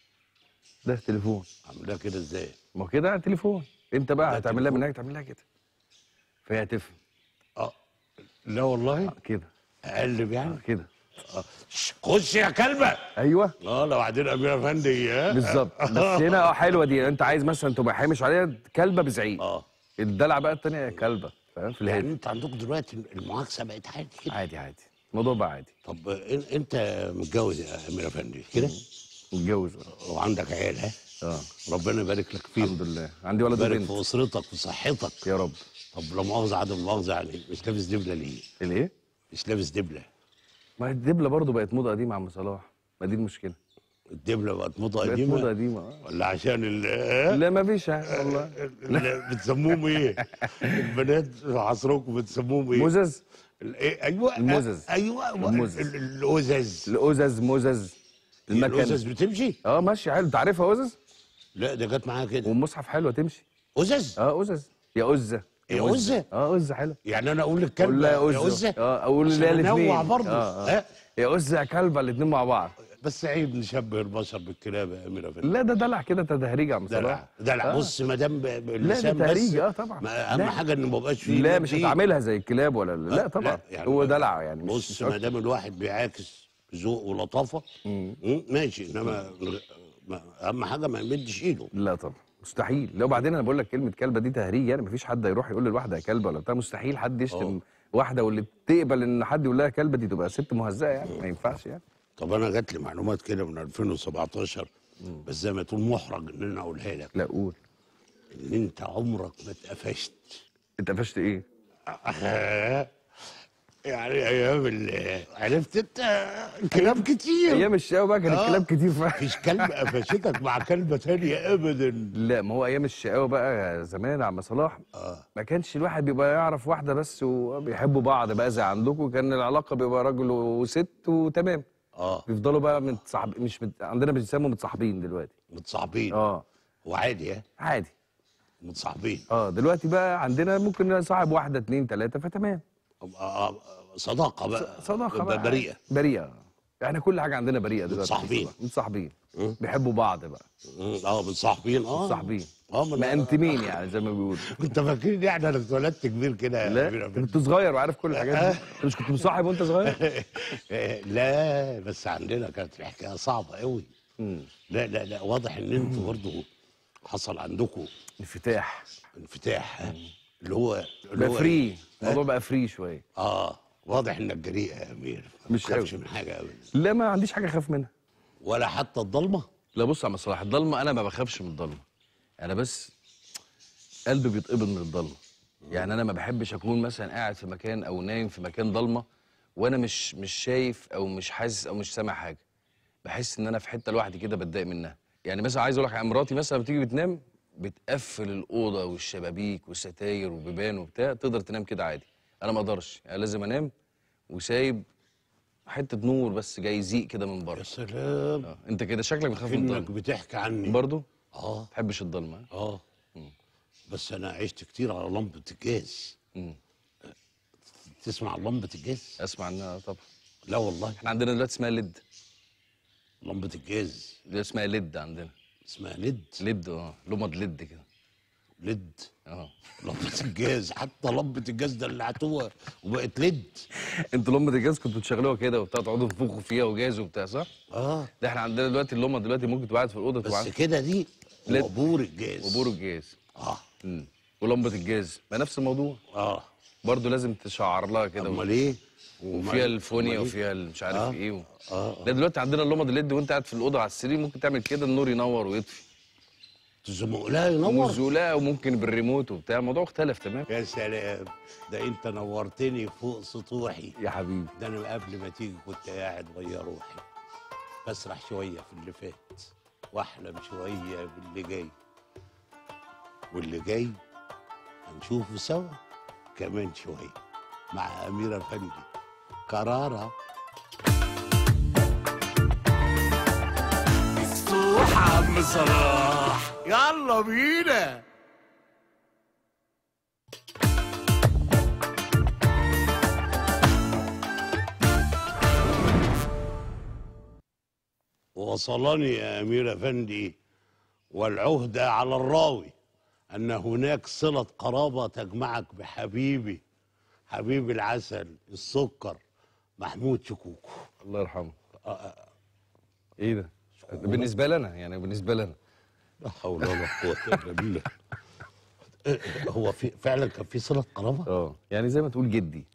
ده تليفون عاملاه كده ازاي ما هو كده تليفون انت بقى ده هتعمل لها من تليفون. هناك تعمل لها كده فهي هتفهم اه لا والله آه، كده اقلب يعني آه، كده آه. ش- خش يا كلبه ايوه اه لو بعدين امير افندي ها بالظبط بس هنا اه حلوه دي انت عايز مثلا تبقى حامش عليها كلبه بزعيق اه الدلع بقى التانية كلبه فاهم في يعني الهادي انت عندكم دلوقتي المعاكسه بقت عادي كده عادي عادي الموضوع بقى عادي طب إن- انت متجوز يا امير افندي كده متجوز وعندك عيال ها اه ربنا يبارك لك فيهم الحمد لله عندي ولد يبارك وبنت في اسرتك وصحتك يا رب طب لا مؤاخذه عدم مؤاخذه يعني مش لابس دبله ليه؟ الايه مش لابس دبله ما الدبله برضه بقت موضه قديمه يا عم صلاح ما دي المشكله الدبله بقت موضه بقت قديمه موضه قديمه اه ولا عشان ال لا ما فيش حاجة والله ال- بتسموهم ايه؟ البنات في عصركم بتسموهم ايه؟ مزز ال- إيه؟ ايوه المزز. ايوه المزز. ال- ال- الأزز الأزز مزز المكان الأزز بتمشي؟ اه ماشي حلو انت عارفها أزز لا ده جت معاها كده والمصحف حلوه تمشي أزز اه أزز يا أزة يا أزة؟ اه أزة حلو يعني انا اقول قول للكلب لها يا يا أزة أزة اه اقول عشان لها الاثنين انوع برضه اه ها؟ اه يا أزة يا كلبة الاثنين مع بعض بس عيب نشبه البشر بالكلاب يا امير افندي لا ده دلع كده تدهريج يا عم صلاح دلع دلع آه. بص ما دام ب- باللسان ده بس تهريج، آه طبعا. ما اهم لا. حاجه ان ما يبقاش فيه لا مش دي. هتعاملها زي الكلاب ولا لا طبعا يعني هو ما- دلع يعني مش بص مش ما أكتر. دام الواحد بيعاكس ذوق ولطافه مم، ماشي انما ما- اهم حاجه ما يمدش ايده لا طبعا مستحيل لو بعدين انا بقول لك كلمه كلبه دي تهريج يعني مفيش حد هيروح يقول للواحده يا كلبه ولا بتاع مستحيل حد يشتم واحده واللي تقبل ان حد يقول لها كلبه دي تبقى ست مهزأه يعني ما ينفعش يعني طب انا جات لي معلومات كده من 2017 بس زي ما تقول محرج ان انا اقولها لك لا قول ان انت عمرك ما اتقفشت انت قفشت ايه؟ آه، يعني ايام ال- عرفت انت كلام كتير ايام الشقاوه بقى كان آه. الكلام كتير فعلا مفيش كلب قفشتك مع كلبه تانية ابدا لا ما هو ايام الشقاوه بقى زمان يا عم صلاح اه ما كانش الواحد بيبقى يعرف واحده بس وبيحبوا بعض بقى زي عندكم كان العلاقه بيبقى راجل وست وتمام اه بيفضلوا بقى متصاحب مش مت... عندنا بيسموا متصاحبين دلوقتي متصاحبين اه وعادي ها عادي متصاحبين اه دلوقتي بقى عندنا ممكن صاحب واحده اتنين تلاته فتمام آه، آه، صداقه بقى صداقه بقى بريئه بريئه احنا كل حاجه عندنا بريئه دلوقتي متصاحبين. متصاحبين بيحبوا بعض بقى مم، اه متصاحبين اه متصاحبين اه ما ما أنا- انتمين يعني زي ما بيقولوا كنت فاكرين يعني انا اتولدت كبير كده يا لا أمير انت أفندي. كنت صغير وعارف كل الحاجات دي انت مش كنت مصاحب وانت صغير آه، لا بس عندنا كانت الحكايه صعبه قوي لا لا لا واضح ان انتوا برضه حصل عندكم انفتاح انفتاح ها؟ اللي هو اللي بقى هو فري الموضوع بقى فري شويه اه واضح انك جريء يا امير ما مش تخافش قوي. من حاجه ابدا لا ما عنديش حاجه اخاف منها ولا حتى الضلمه لا بص يا عم صلاح الضلمه انا ما بخافش من الضلمه انا بس قلبي بيتقبض من الضلمه يعني انا ما بحبش اكون مثلا قاعد في مكان او نايم في مكان ضلمه وانا مش مش شايف او مش حاسس او مش سامع حاجه بحس ان انا في حته لوحدي كده بتضايق منها يعني مثلا عايز اقول لك على مراتي مثلا بتيجي بتنام بتقفل الاوضه والشبابيك والستاير والبيبان وبتاع تقدر تنام كده عادي انا ما اقدرش يعني لازم انام وسايب حته نور بس جاي يزيق كده من يا بره سلام آه. انت كده شكلك بتخاف من انك الضلمه بتحكي عني برضه اه ما تحبش الضلمه ها؟ اه بس انا عشت كتير على لمبه الجاز مم. تسمع عن لمبه الجاز اسمع عنها طبعا لا والله احنا عندنا دلوقتي اسمها ليد لمبه الجاز دي اسمها ليد عندنا اسمها ليد ليد اه لمض ليد كده ليد اه لمبه الجاز حتى لمبه الجاز دلعتوها وبقت ليد انتوا لمض الجاز كنتوا بتشغلوها كده وبتاع تقعدوا تنفخوا فيها وجاز وبتاع صح؟ اه ده احنا عندنا دلوقتي اللمض دلوقتي ممكن تبقى قاعد في الاوضه تبقى بس عارف- كده دي ليد. وبور الجاز وبور الجاز اه مم. ولمبه الجاز ما نفس الموضوع اه برضه لازم تشعر لها كده امال ايه وفيها الفونيا أمال إيه؟ وفيها ال- مش عارف آه. ايه و... اه لا دلوقتي عندنا اللمض الليد وانت قاعد في الاوضه على السرير ممكن تعمل كده النور ينور ويطفي تزمق لها ينور ومزولاء وممكن بالريموت وبتاع الموضوع اختلف تمام يا سلام ده انت نورتني فوق سطوحي يا حبيبي ده انا قبل ما تيجي كنت قاعد ويا روحي بسرح شويه في اللي فات واحلم شويه باللي جاي واللي جاي هنشوفه سوا كمان شويه مع اميره فندي قراره الصوح عم صلاح يلا بينا وصلني يا أمير أفندي والعهد على الراوي أن هناك صلة قرابة تجمعك بحبيبي حبيب العسل السكر محمود شكوكو الله يرحمه ايه ده بالنسبه لنا يعني بالنسبه لنا لا حول ولا قوة إلا بالله إيه، هو في فعلا كان في صلة قرابة اه يعني زي ما تقول جدي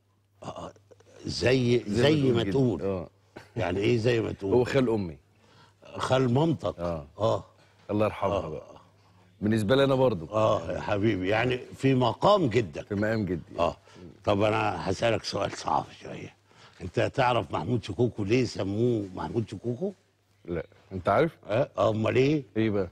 زي زي ما جدي. تقول اه يعني ايه زي ما هو تقول خال امي خال مامتك آه. اه الله يرحمها بقى بالنسبه لنا برضو اه يا حبيبي يعني في مقام جدك في مقام جدي اه طب انا هسألك سؤال صعب شوية انت تعرف محمود شكوكو ليه سموه محمود شكوكو؟ لا انت عارف اه امال ايه؟ ايه بقى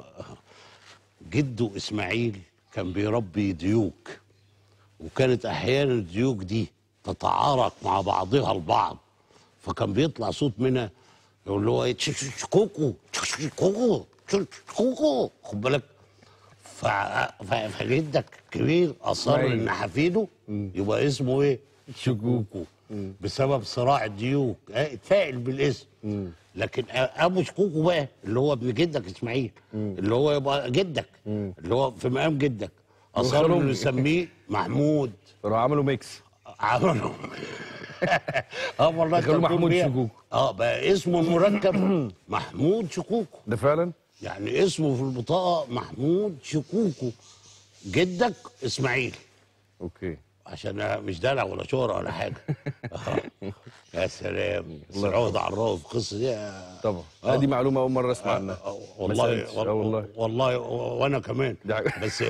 جده اسماعيل كان بيربي ديوك وكانت احيانا الديوك دي تتعارك مع بعضها البعض فكان بيطلع صوت منها يقول له ايه تش- تش- كوكو تش- تش- كوكو تش- كوكو خد بالك ف- ف- فجدك كبير اصر إسماعيل. ان حفيده يبقى اسمه ايه؟ شكوكو بسبب صراع الديوك اه، اتفائل بالاسم لكن ا- ابو شكوكو بقى اللي هو ابن جدك اسماعيل اللي هو يبقى جدك اللي هو في مقام جدك اصر وخال انه أمي. يسميه محمود راحوا عملوا ميكس عملوا اه والله دخلوا أنت بتقول محمود بيها. شكوكو. اه بقى اسمه المركب محمود شكوكو ده فعلا يعني اسمه في البطاقه محمود شكوكو جدك اسماعيل اوكي عشان أنا مش دلع ولا شهرة ولا حاجه آه. يا سلام بس العهد على الراوي في القصه دي آه، طبعا آه. دي معلومه اول مره اسمع عنها آه، ما والله سألتش. اه والله والله وانا كمان دي حاجة. بس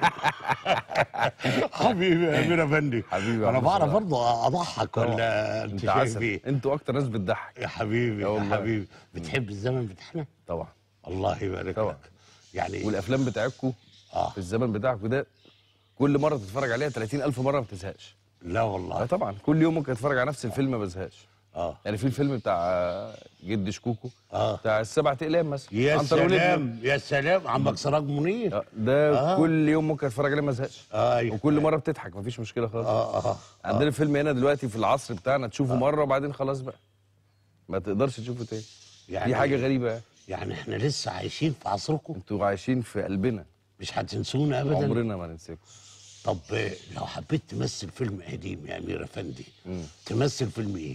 حبيبي يا امير افندي حبيبي يا انا عم بعرف صلاح. برضه اضحك ولا انت انت شايف عسل ايه انتوا اكتر ناس بتضحك يا حبيبي يا يا والله. حبيبي بتحب الزمن بتاعنا طبعا الله يبارك طبعا. لك يعني والافلام بتاعتكم آه. في الزمن بتاعكم ده كل مره تتفرج عليها 30000 مره ما بتزهقش لا اه والله طبعا كل يوم ممكن اتفرج على نفس الفيلم ما بزهقش اه يعني في الفيلم بتاع جد شكوكو آه. بتاع السبع اقلام مثلا يا عنتر ولبنى. سلام يا سلام عمك سراج منير آه، ده آه. كل يوم ممكن اتفرج عليه ما ازهقش ايوه وكل مره بتضحك مفيش مشكله خالص اه اه عندنا فيلم هنا دلوقتي في العصر بتاعنا تشوفه مره وبعدين خلاص بقى ما تقدرش تشوفه تاني يعني- دي حاجه غريبه يعني. يعني احنا لسه عايشين في عصركم انتوا عايشين في قلبنا مش هتنسونا ابدا عمرنا ما ننساكم طب آه، لو حبيت تمثل فيلم قديم يا امير افندي تمثل فيلم ايه؟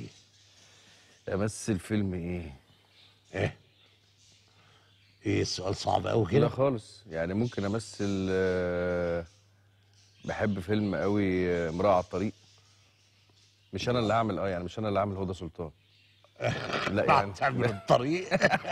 امثل فيلم ايه ايه؟ ايه السؤال صعب قوي لا كده؟ خالص يعني ممكن امثل آه، بحب فيلم قوي آه، امراه على الطريق مش انا اللي هعمل اه يعني مش انا اللي هعمل هدى سلطان لا يعني تعمل الطريق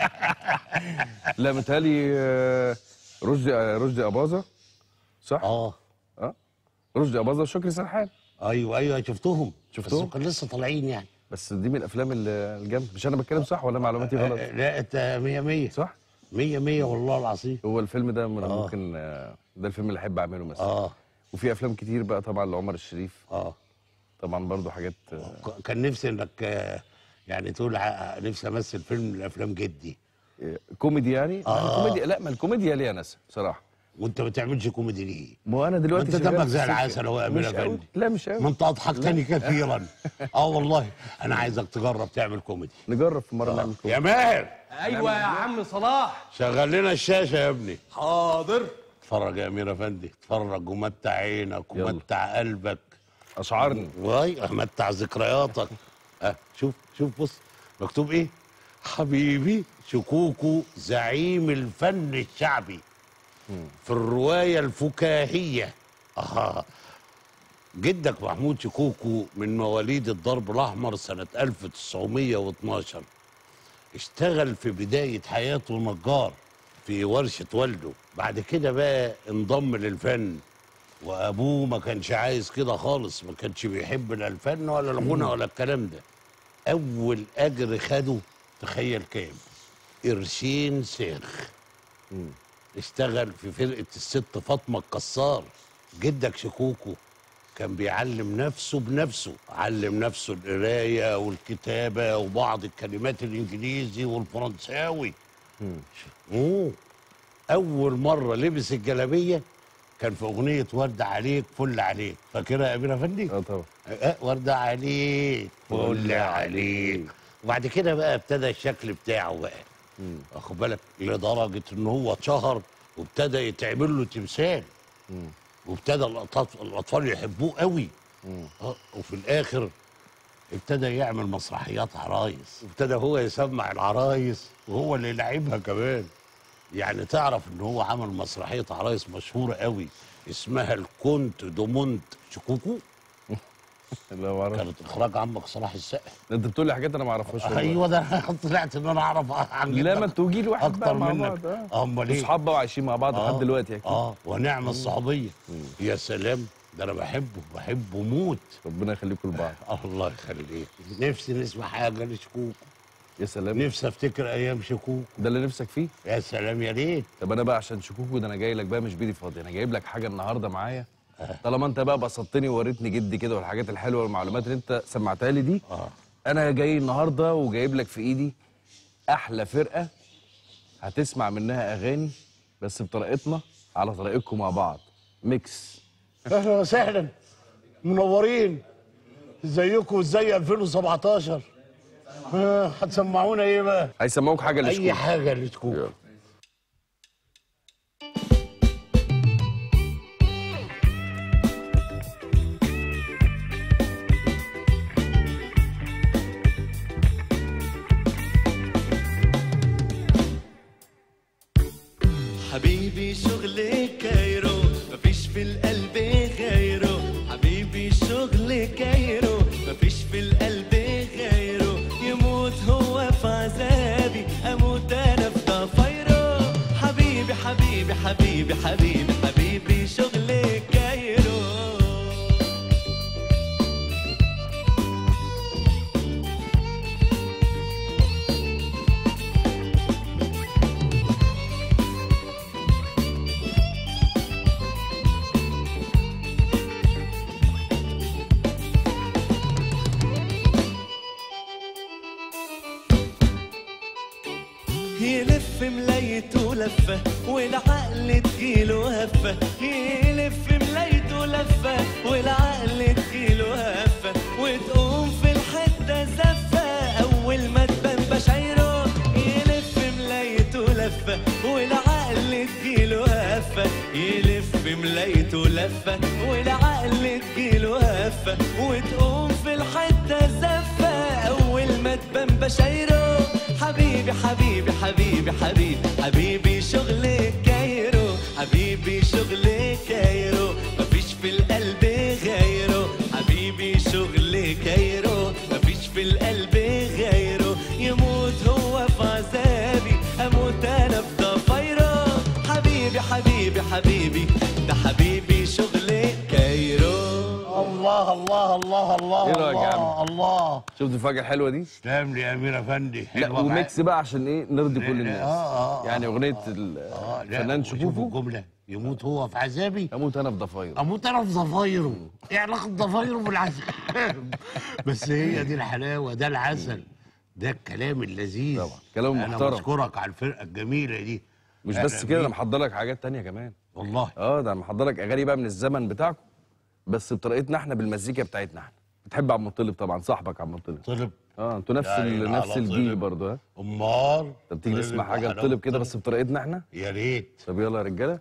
لا متهيألي آه، رشدي آه، رشدي اباظه صح؟ اه اه رشدي اباظه وشكري سرحان ايوه ايوه شفتهم شفتهم؟ بس كانوا لسه طالعين يعني بس دي من الافلام ال- الجامده مش انا بتكلم صح ولا معلوماتي غلط آه، لا انت 100 100 صح؟ 100 100 والله العظيم هو الفيلم ده من ممكن آه، ده الفيلم اللي احب اعمله مثلا اه وفي افلام كتير بقى طبعا لعمر الشريف اه طبعا برضو حاجات آه، ك- كان نفسي انك آه، يعني تقول ع- نفسي امثل فيلم من افلام جدي كوميدي يعني آه. آه. الكوميديا لا ما الكوميديا ليها ناس بصراحه وانت ما بتعملش كوميدي ليه؟ ما هو انا ما دلوقتي انت شغال دمك في زي السكة. العسل اهو يا امير مش قوي افندي لا مش قوي ما انت اضحكتني كثيرا اه والله انا عايزك تجرب تعمل كوميدي نجرب في مره نعمل كوميدي يا ماهر ايوه يا عم صلاح شغل لنا الشاشه يا ابني حاضر اتفرج يا امير افندي اتفرج ومتع عينك يلا. ومتع قلبك اشعرني واي متع ذكرياتك اه شوف شوف بص مكتوب ايه حبيبي شكوكو زعيم الفن الشعبي في الرواية الفكاهية آه. جدك محمود شكوكو من مواليد الضرب الأحمر سنة 1912 اشتغل في بداية حياته نجار في ورشة والده بعد كده بقى انضم للفن وابوه ما كانش عايز كده خالص ما كانش بيحب لا الفن ولا الغنى ولا الكلام ده اول اجر خده تخيل كام قرشين ساخ اشتغل في فرقه الست فاطمه الكسار جدك شكوكو كان بيعلم نفسه بنفسه علم نفسه القرايه والكتابه وبعض الكلمات الانجليزي والفرنساوي مم. اول مره لبس الجلابيه كان في اغنيه ورد عليك فل عليك فاكرها يا امير افندي اه طبعا أه ورد عليك فل عليك وبعد كده بقى ابتدى الشكل بتاعه بقى واخد بالك لدرجه ان هو اتشهر وابتدى يتعمل له تمثال وابتدى الأطفال, الاطفال يحبوه قوي آه، وفي الاخر ابتدى يعمل مسرحيات عرايس ابتدى هو يسمع العرايس وهو اللي يلعبها كمان يعني تعرف ان هو عمل مسرحيه عرايس مشهوره قوي اسمها الكونت دومونت شكوكو لا ما اعرفش كانت اخراج عمك صلاح السقا انت بتقول لي حاجات انا ما اعرفهاش والله. ايوه ده أنا طلعت ان انا اعرف عن لا جدك ما انتوا جيل واحد اكتر بقى مع منك بعض اه امال ايه اصحاب بقى وعايشين مع بعض آه. لحد دلوقتي اكيد اه ونعم الصحوبيه يا سلام ده انا بحبه بحبه موت ربنا يخليكم لبعض الله يخليك نفسي نسمع حاجه لشكوكو يا سلام نفسي افتكر ايام شكوكو ده اللي نفسك فيه يا سلام يا ريت طب انا بقى عشان شكوكو ده انا جاي لك بقى مش بيدي فاضي انا جايب لك حاجه النهارده معايا طالما انت بقى بسطتني ووريتني جدي كده والحاجات الحلوه والمعلومات اللي انت سمعتها لي دي اه انا جاي النهارده وجايب لك في ايدي احلى فرقه هتسمع منها اغاني بس بطريقتنا على طريقتكم مع بعض ميكس اهلا وسهلا منورين ازيكم ازاي 2017 آه، هتسمعونا ايه بقى هيسمعوك حاجه اي لشكوكو حاجه لشكوكو يلا. حبيبي شغل كايرو مفيش في القلب غيره حبيبي شغل كايرو مفيش في القلب غيره يموت هو في عذابي اموت انا في ضفايره حبيبي حبيبي حبيبي حبيبي حبيبي شغل كايرو يلف ملايته لفة والعقل تجيله هفة يلف ملايته لفة والعقل تجيله هفة وتقوم في الحتة زفة أول ما تبان بشايره يلف ملايته لفة والعقل تجيله هفة يلف ملايته لفة والعقل تجيله هفة وتقوم في الحتة زفة أول ما تبان بشايره حبيبي حبيبي حبيبي حبيبي حبيبي شغل كايرو حبيبي شغل كايرو مفيش في القلب غيره حبيبي شغل كايرو مفيش في القلب غيره يموت هو في عذابي اموت انا في ضفايره حبيبي حبيبي حبيبي ده حبيبي شغل كايرو الله الله الله الله إيه رأيك يا الله الله شفت الفاجأة الحلوه دي تسلم لي يا امير افندي لا حلوة وميكس بقى عشان ايه نرضي كل لا، الناس آه، آه، يعني اغنيه آه، لا، الفنان وشوف شكوكو الجمله يموت هو في عذابي اموت انا في ضفاير اموت انا في ضفايره ايه علاقه ضفايره بالعسل بس هي دي الحلاوه ده العسل ده الكلام اللذيذ طبعا، كلام انا محترم. بشكرك على الفرقه الجميله دي مش أهلا بس كده انا بيك. محضر لك حاجات تانية كمان والله اه ده انا محضر لك اغاني بقى من الزمن بتاعكم بس بطريقتنا احنا بالمزيكا بتاعتنا احنا بتحب عم مطلب طبعا صاحبك عم مطلب طلب اه انتوا نفس يا ال... عيني نفس على الجيل طلب. برضه ها امال طب تيجي طلب نسمع حاجه وحلاوة لطلب كده طلب. بس بطريقتنا احنا يا ريت طب يلا يا رجاله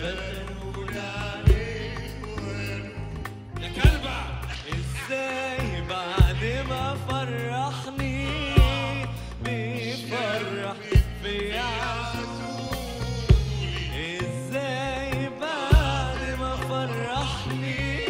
ازاي بعد ما فرحني بيفرح فيا ازاي بعد ما فرحني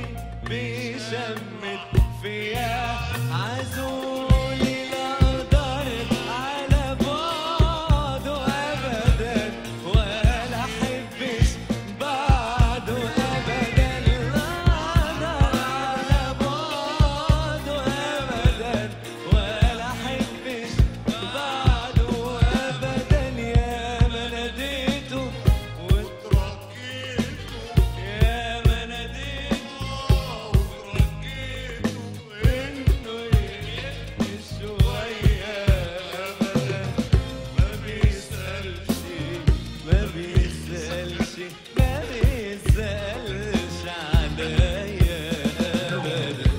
بيشمت فيا عزولي لا اقدر على بعده ابدا ولا احبش بعده ابدا لا اقدر على بعده ابدا ولا احبش بعده ابدا يا ما ناديته وتركيته يا ما ناديته وتركيته انه يهدي شويه ابدا ما بيسالش ما بيسالش ما بيسالش عليا ابدا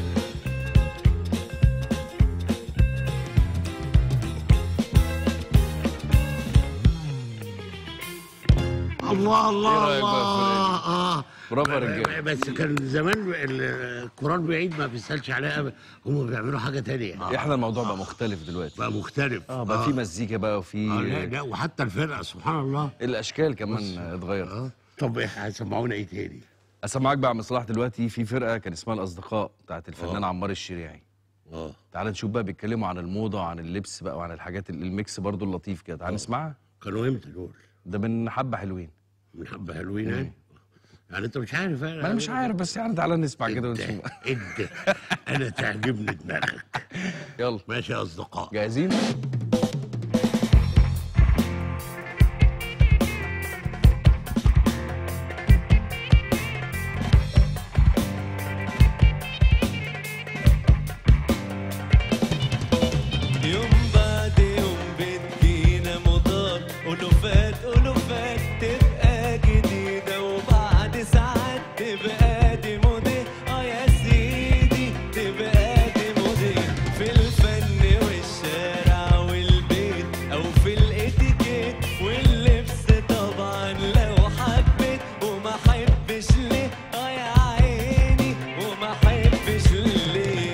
الله الله إيه رأيك بقى في الله الفرقة اه برافو يا رجالة. بس كان زمان ال- القرآن بعيد ما بيسالش عليها ابدا هم بيعملوا حاجه تانية احنا الموضوع بقى مختلف دلوقتي بقى مختلف اه بقى في مزيكا بقى آه لا وفي لا وحتى الفرقه سبحان الله الاشكال كمان اتغيرت اه طب هيسمعونا ايه تاني؟ اسمعك بقى يا عم صلاح دلوقتي في فرقه كان اسمها الاصدقاء بتاعت الفنان عمار الشريعي اه تعال نشوف بقى بيتكلموا عن الموضه وعن اللبس بقى وعن الحاجات ال- الميكس برضو اللطيف كده تعال نسمعها كانوا امتى دول؟ ده من حبه حلوين من حبه حلوين يعني يعني انت مش عارف ما انا مش عارف بس يعني تعالى نسمع كده ونشوف انت انا تعجبني دماغك يلا ماشي يا اصدقاء جاهزين يوم بعد يوم بتجينا مضاد ألوفات ألوفات تبقى جديدة وبعد ساعات تبقى دي موديل اه يا سيدي تبقى دي موديل في الفن والشارع والبيت أو في الاتيكيت واللبس طبعا لو حبيت وما حبش ليه اه يا عيني وما حبش ليه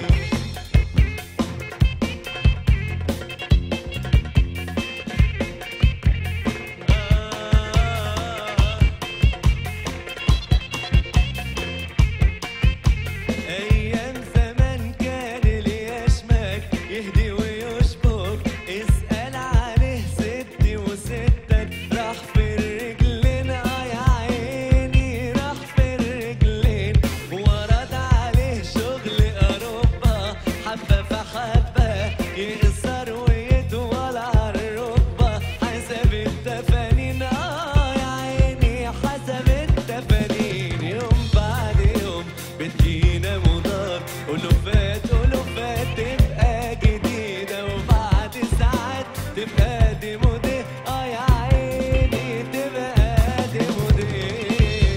أيام زمان كان اللي يشمك يهدي ويشبك اسأل عليه ستي وستك راح في الرجلين آه يا عيني راح في الرجلين ورد عليه شغل أوروبا حبة فحبة يقصر ويطول على الركبة حسب التفانين آه يا عيني حسب التفانين يوم بعد يوم بتجينا مضاد ألوفات ألوفات تبقى جديدة وبعد ساعات تبقى دي موديل اه يا عيني تبقى دي موديل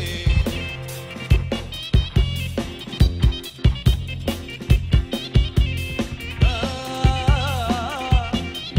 آه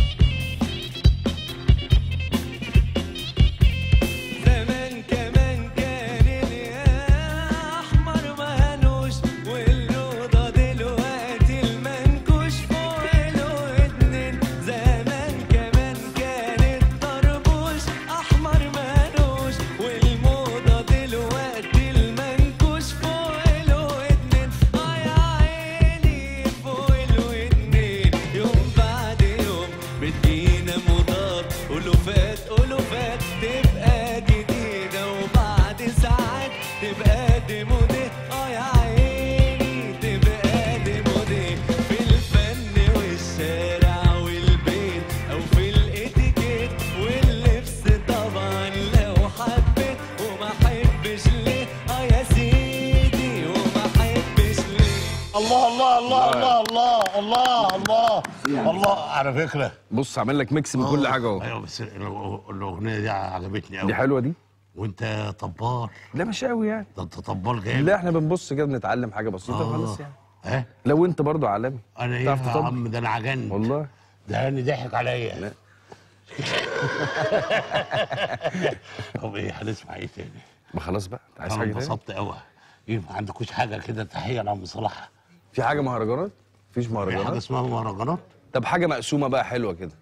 زمان كمان كان الأحمر مهنوش والرضا دلوقتي المنكوش فوق الودنين زمان كمان كان الطربوش أحمر مهنوش والموضة دلوقتي المنكوش فوق الودنين آه يا عيني فوق الودنين يوم بعد يوم بتجينا مضاد ألوفات ألوفات تبقى جديدة وبعد ساعات تبقى دي موديل اه يا عيني تبقى دي موديل في الفن والشارع والبيت أو في الاتيكيت واللبس طبعا لو حبيت وما حبش ليه اه يا سيدي وما حبش ليه الله الله الله الله الله الله الله الله على فكره بص عامل لك ميكس من كل حاجه اهو ايوه بس الأغ- الاغنيه دي عجبتني قوي دي حلوه دي وانت طبال لا مش قوي يعني ده انت طبال جامد لا احنا بنبص كده بنتعلم حاجه بسيطه آه. خلاص يعني ها لو انت برضو عالمي انا ايه تعرف يا تطبل؟ عم ده انا عجنت والله ده هاني ضحك عليا لا. طب ايه هنسمع ايه تاني؟ ما خلاص بقى انت عايز انا حاجه تاني انبسطت قوي ايه ما عندكوش حاجه كده تحيه لعم صلاح في حاجه مهرجانات مفيش في حاجه مهرجانات اسمها مهرجانات طب حاجه مقسومه بقى حلوه كده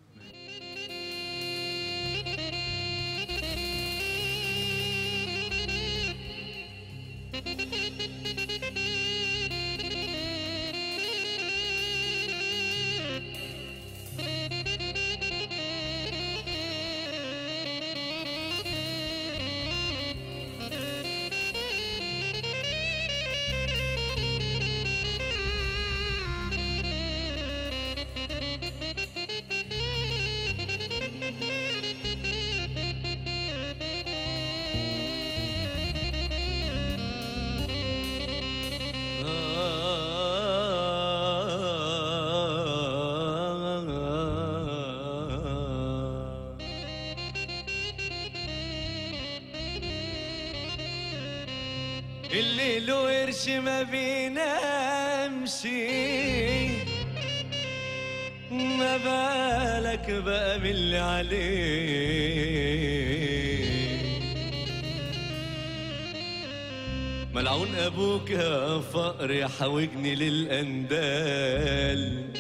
اللي له قرش ما بينامش ما بالك بقى باللي عليه ملعون ابوك يا فقر يحوجني للاندال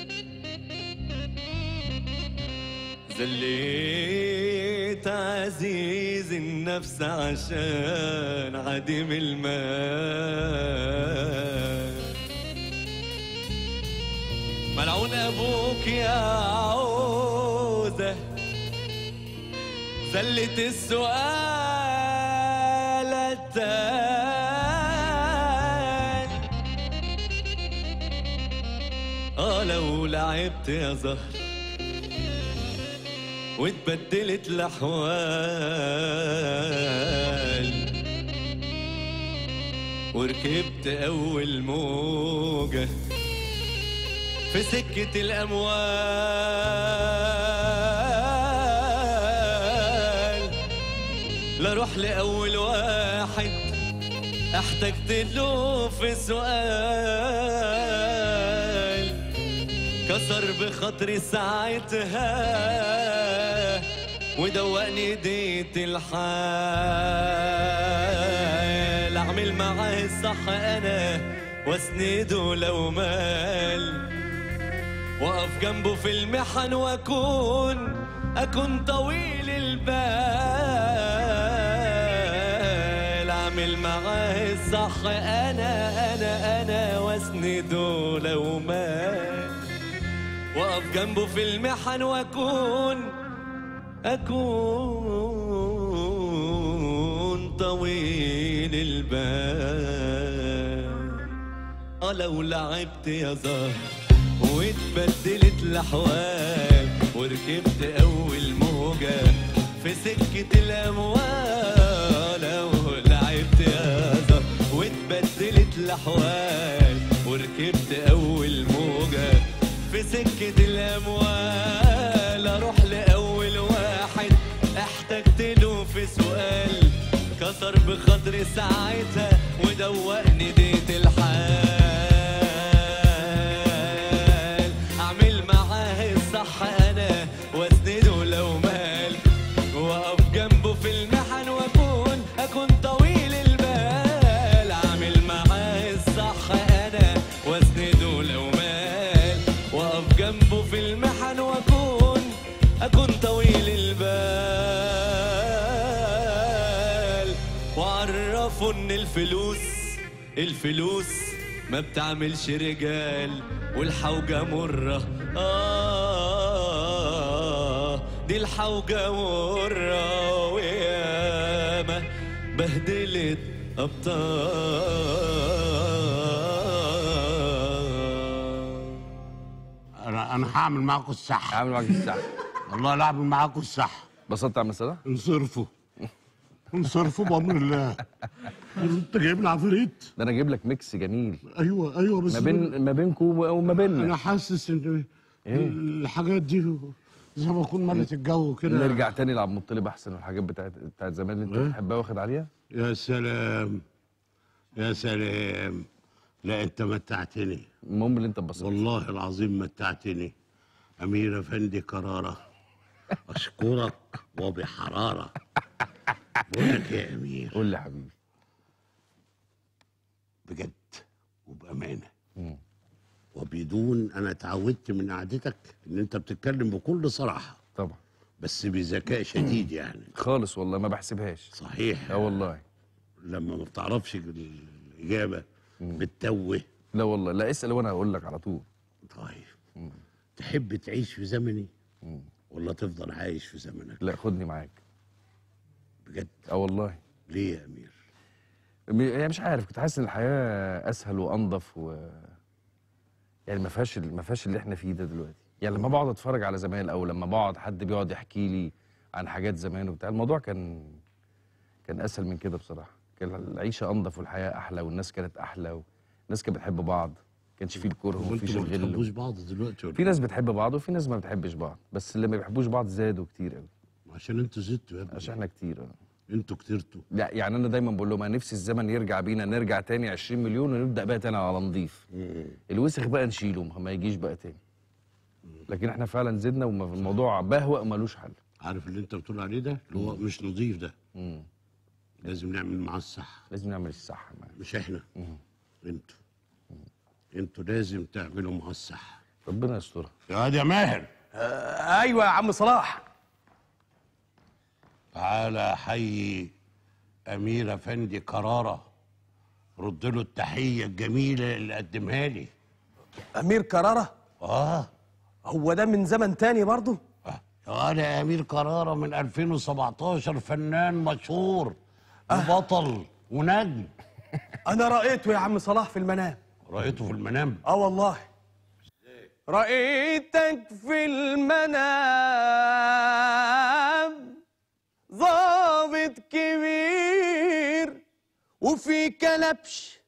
زليت عزيز النفس عشان عديم المال ملعون ابوك يا عوده زلت السؤال التاني اه لو لعبت يا زهر واتبدلت الاحوال وركبت اول موجه في سكه الاموال لا روح لاول واحد احتجت له في سؤال كسر بخاطري ساعتها ودوقني ديت الحال اعمل معاه الصح انا واسنده لو مال واقف جنبه في المحن واكون اكون طويل البال اعمل معاه الصح انا انا انا واسنده لو مال واقف جنبه في المحن واكون اكون طويل البال اه لو لعبت يا زهر واتبدلت الاحوال وركبت اول موجه في سكه الاموال لو لعبت يا زهر واتبدلت الاحوال وركبت اول موجه في سكه الاموال اروح لاول واحد احتجت له في سؤال كسر بخاطري ساعتها ودوقني ديت الحال اعمل معاه الصح انا واسنده لو مال واقف جنبه في المحن واكون اكون طويل البال اعمل معاه الصح انا واسنده لو مال واقف جنبه في المحن واكون اكون طويل البال وعرفوا ان الفلوس الفلوس ما بتعملش رجال والحوجة مرة آه دي الحوجة مرة وياما بهدلت أبطال انا انا هعمل معاكم الصح عامل معاك الساعه والله لا اعمل معاكم الصح بسطت يا عم صلاح انصرفوا انصرفوا بامر الله انت جايب لي عفريت ده انا اجيب لك ميكس جميل ايوه ايوه بس ما بين ما بينكم وما بيننا انا حاسس ان إيه؟ الحاجات دي زي ما اكون ملت الجو كده نرجع تاني لعبد المطلب احسن والحاجات بتاعت بتاعت زمان اللي إيه؟ انت بتحبها واخد عليها يا سلام يا سلام لا انت متعتني المهم اللي انت اتبسطت والله العظيم متعتني امير افندي كراره اشكرك وبحراره بقول لك يا امير قول لي يا حبيبي بجد وبامانه وبدون انا اتعودت من قعدتك ان انت بتتكلم بكل صراحه طبعا بس بذكاء شديد يعني خالص والله ما بحسبهاش صحيح اه والله لما ما بتعرفش الاجابه بتتوه لا والله لا اسال وانا هقول لك على طول طيب تحب تعيش في زمني ولا تفضل عايش في زمنك لا خدني معاك بجد اه والله ليه يا امير م- يعني مش عارف كنت حاسس ان الحياه اسهل وانضف و يعني ما فيهاش ال- ما فيهاش اللي احنا فيه ده دلوقتي يعني لما بقعد اتفرج على زمان او لما بقعد حد بيقعد يحكي لي عن حاجات زمان وبتاع الموضوع كان كان اسهل من كده بصراحه كان العيشه انضف والحياه احلى والناس كانت احلى والناس كانت بتحب بعض ما كانش فيه الكره وما فيش وانتوا ما الغل بتحبوش بعض دلوقتي ولا في ناس بتحب بعض وفي ناس ما بتحبش بعض بس اللي ما بيحبوش بعض زادوا كتير قوي عشان انتوا زدتوا يا ابني عشان احنا كتير اه انتوا كترتوا لا يعني انا دايما بقول لهم انا نفسي الزمن يرجع بينا نرجع تاني 20 مليون ونبدا بقى تاني على نضيف الوسخ بقى نشيله ما ما يجيش بقى تاني لكن احنا فعلا زدنا والموضوع بهوأ ملوش حل عارف اللي انت بتقول عليه ده اللي هو مش نظيف ده لازم نعمل معاه الصح لازم نعمل الصح معاه. مش احنا انتوا انتوا لازم تعملوا معاه الصح ربنا يسترها يا واد يا ماهر آه ايوه يا عم صلاح تعالى حي امير افندي كراره رد له التحيه الجميله اللي قدمها لي امير كراره اه هو ده من زمن تاني برضه آه. يا واد يا امير كراره من 2017 فنان مشهور وبطل ونجم انا رايته يا عم صلاح في المنام رايته في المنام اه والله رأيتك في المنام ضابط كبير وفي كلبش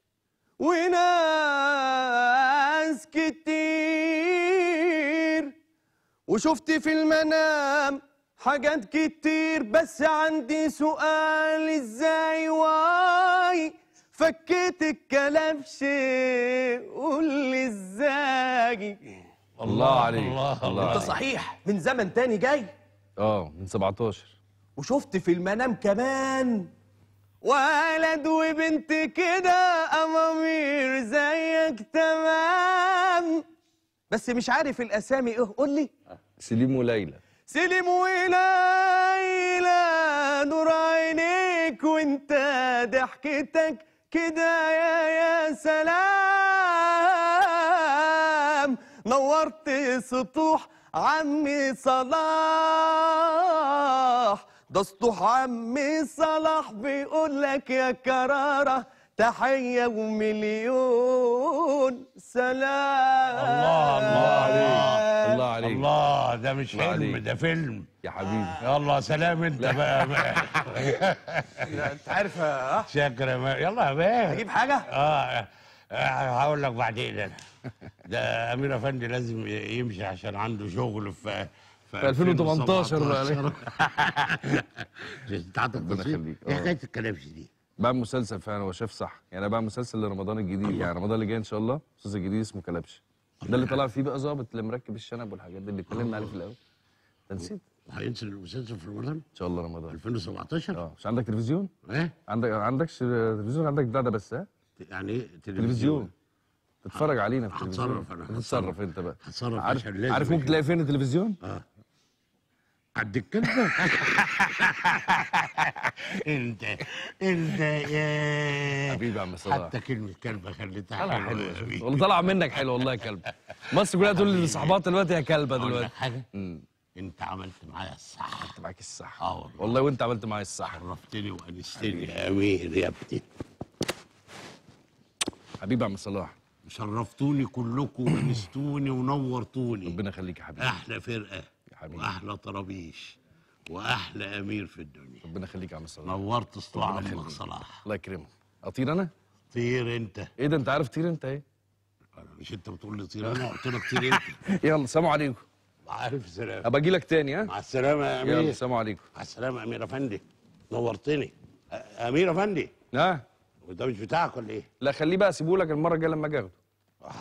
وناس كتير وشفت في المنام حاجات كتير بس عندي سؤال ازاي واي فكيت الكلبش قول لي ازاي الله عليك الله انت الله صحيح من زمن تاني جاي اه من 17 وشفت في المنام كمان ولد وبنت كده امامير زيك تمام بس مش عارف الاسامي ايه قول لي سليم وليلى سلم وليلى نور عينيك وانت ضحكتك كده يا يا سلام نورت سطوح عمي صلاح ده سطوح عمي صلاح بيقول لك يا كرارة تحية ومليون سلام الله الله عليك الله عليك الله ده مش الله حلم عليك. ده فيلم يا حبيبي يلا سلام انت بقى, بقى. انت عارف اه شاكر يا ما- يلا يا بيه اجيب حاجة اه آه، هقول لك بعدين انا ده امير افندي لازم يمشي عشان عنده شغل في في 2018 بقى. 2017. انت عندك ربنا تصوير يخليك. ايه آه. حكايه الكلبش دي بعمل مسلسل فعلا هو شاف صح يعني انا بعمل مسلسل لرمضان الجديد يعني رمضان اللي جاي ان شاء الله مسلسل جديد اسمه كلبش ده اللي طلع فيه بقى ظابط اللي مركب الشنب والحاجات دي اللي اتكلمنا عليه في الاول انت نسيت وهينزل المسلسل في رمضان ان شاء الله رمضان 2017 اه مش عندك تلفزيون ايه عندك عندكش تلفزيون عندك بتاع ده بس ها يعني ايه تلفزيون تتفرج علينا في التلفزيون هتصرف أنا، تتصرف هتصرف. انت بقى هتصرف عارف عشان لازم عارف ممكن أشوف. تلاقي فين التلفزيون عند الكلبة انت انت يا حبيبي يا عم صلاح حتى كلمة كلبة خليتها طلع حلوة حلو يا حبيبي. والله طلع منك حلو والله يا كلب مصر كلها تقول لي صحباتها دلوقتي يا كلبه أقول لك دلوقتي حاجة امم انت عملت معايا الصح انت معاك الصح اه والله والله وانت عملت معايا الصح عرفتني وانستني يا امير يا ابني حبيبي يا عم صلاح شرفتوني كلكم وانستوني ونورتوني ربنا يخليك يا حبيبي احلى فرقة يا حبيبي. واحلى طرابيش واحلى امير في الدنيا ربنا يخليك يا عم صلاح نورت اسطوع ربنا عمك يخليك. صلاح الله يكرمك اطير انا طير انت ايه ده انت عارف طير انت ايه أنا مش انت بتقول لي طير انا قلت لك طير انت يلا سلام عليكم عارف سلام ابقى اجي لك تاني ها مع السلامة يا يلا امير سلام عليكم مع السلامة يا امير افندي نورتني أ- امير افندي ها وده مش بتاعك ولا ايه؟ لا خليه بقى سيبه لك المره الجايه لما اجي اخده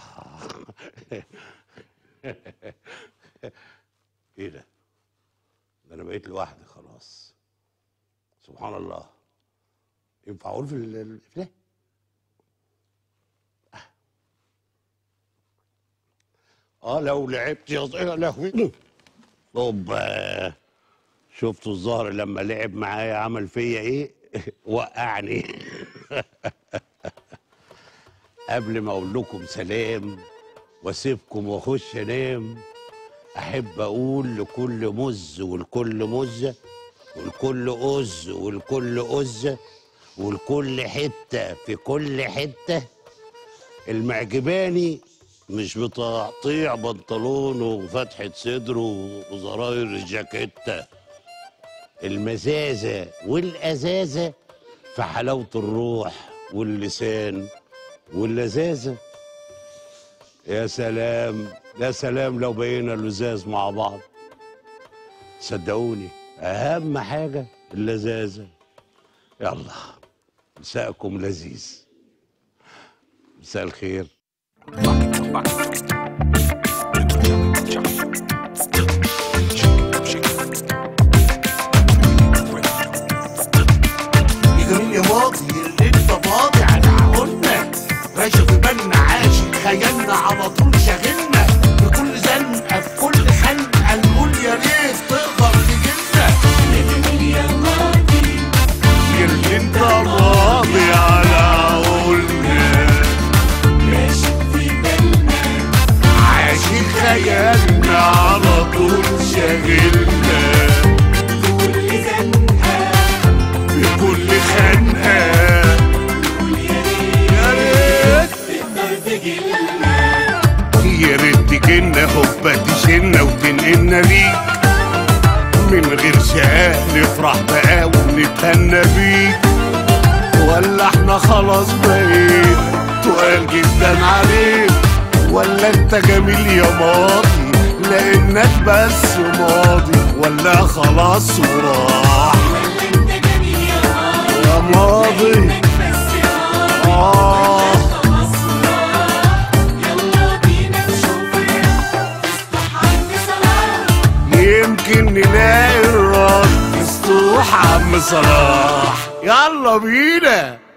ايه ده؟ ده انا بقيت لوحدي خلاص سبحان الله ينفع اقول في ال- ال- في ده اه لو لعبت يا يا لهوي طب آه، شفتوا الظهر لما لعب معايا عمل فيا ايه وقعني قبل ما اقول لكم سلام واسيبكم واخش انام احب اقول لكل مز والكل مزه والكل أز والكل أزة والكل حتة في كل حتة المعجباني مش بتقطيع بنطلونه وفتحة صدره وزراير الجاكيتة المزازة والأزازة في حلاوة الروح واللسان واللذاذة يا سلام يا سلام لو بقينا لزاز مع بعض صدقوني اهم حاجه اللذاذه يلا مساءكم لذيذ مساء الخير يا جميل يا واطي اللي انت فاضي على عقولنا راشد في بالنا عاشق خيالنا على طول شاغلنا في كل زنقه في كل خنقه نقول يا ريت تقدر تجيلنا يا اللي انت راضي على عقولنا عاشق خيالنا على طول شاغلنا في كل خنقه يا ريت يا ريت تجينا حبة تشيلنا وتنقلنا ليك من غير شقاق نفرح بقى ونتهنى بيك ولا احنا خلاص بقيت تقال جدا عليك ولا انت جميل يا ماضي لانك بس ماضي ولا خلاص وراح يا ماضي آه يمكن نلاقي الرد في سطوح عم صلاح يلا بينا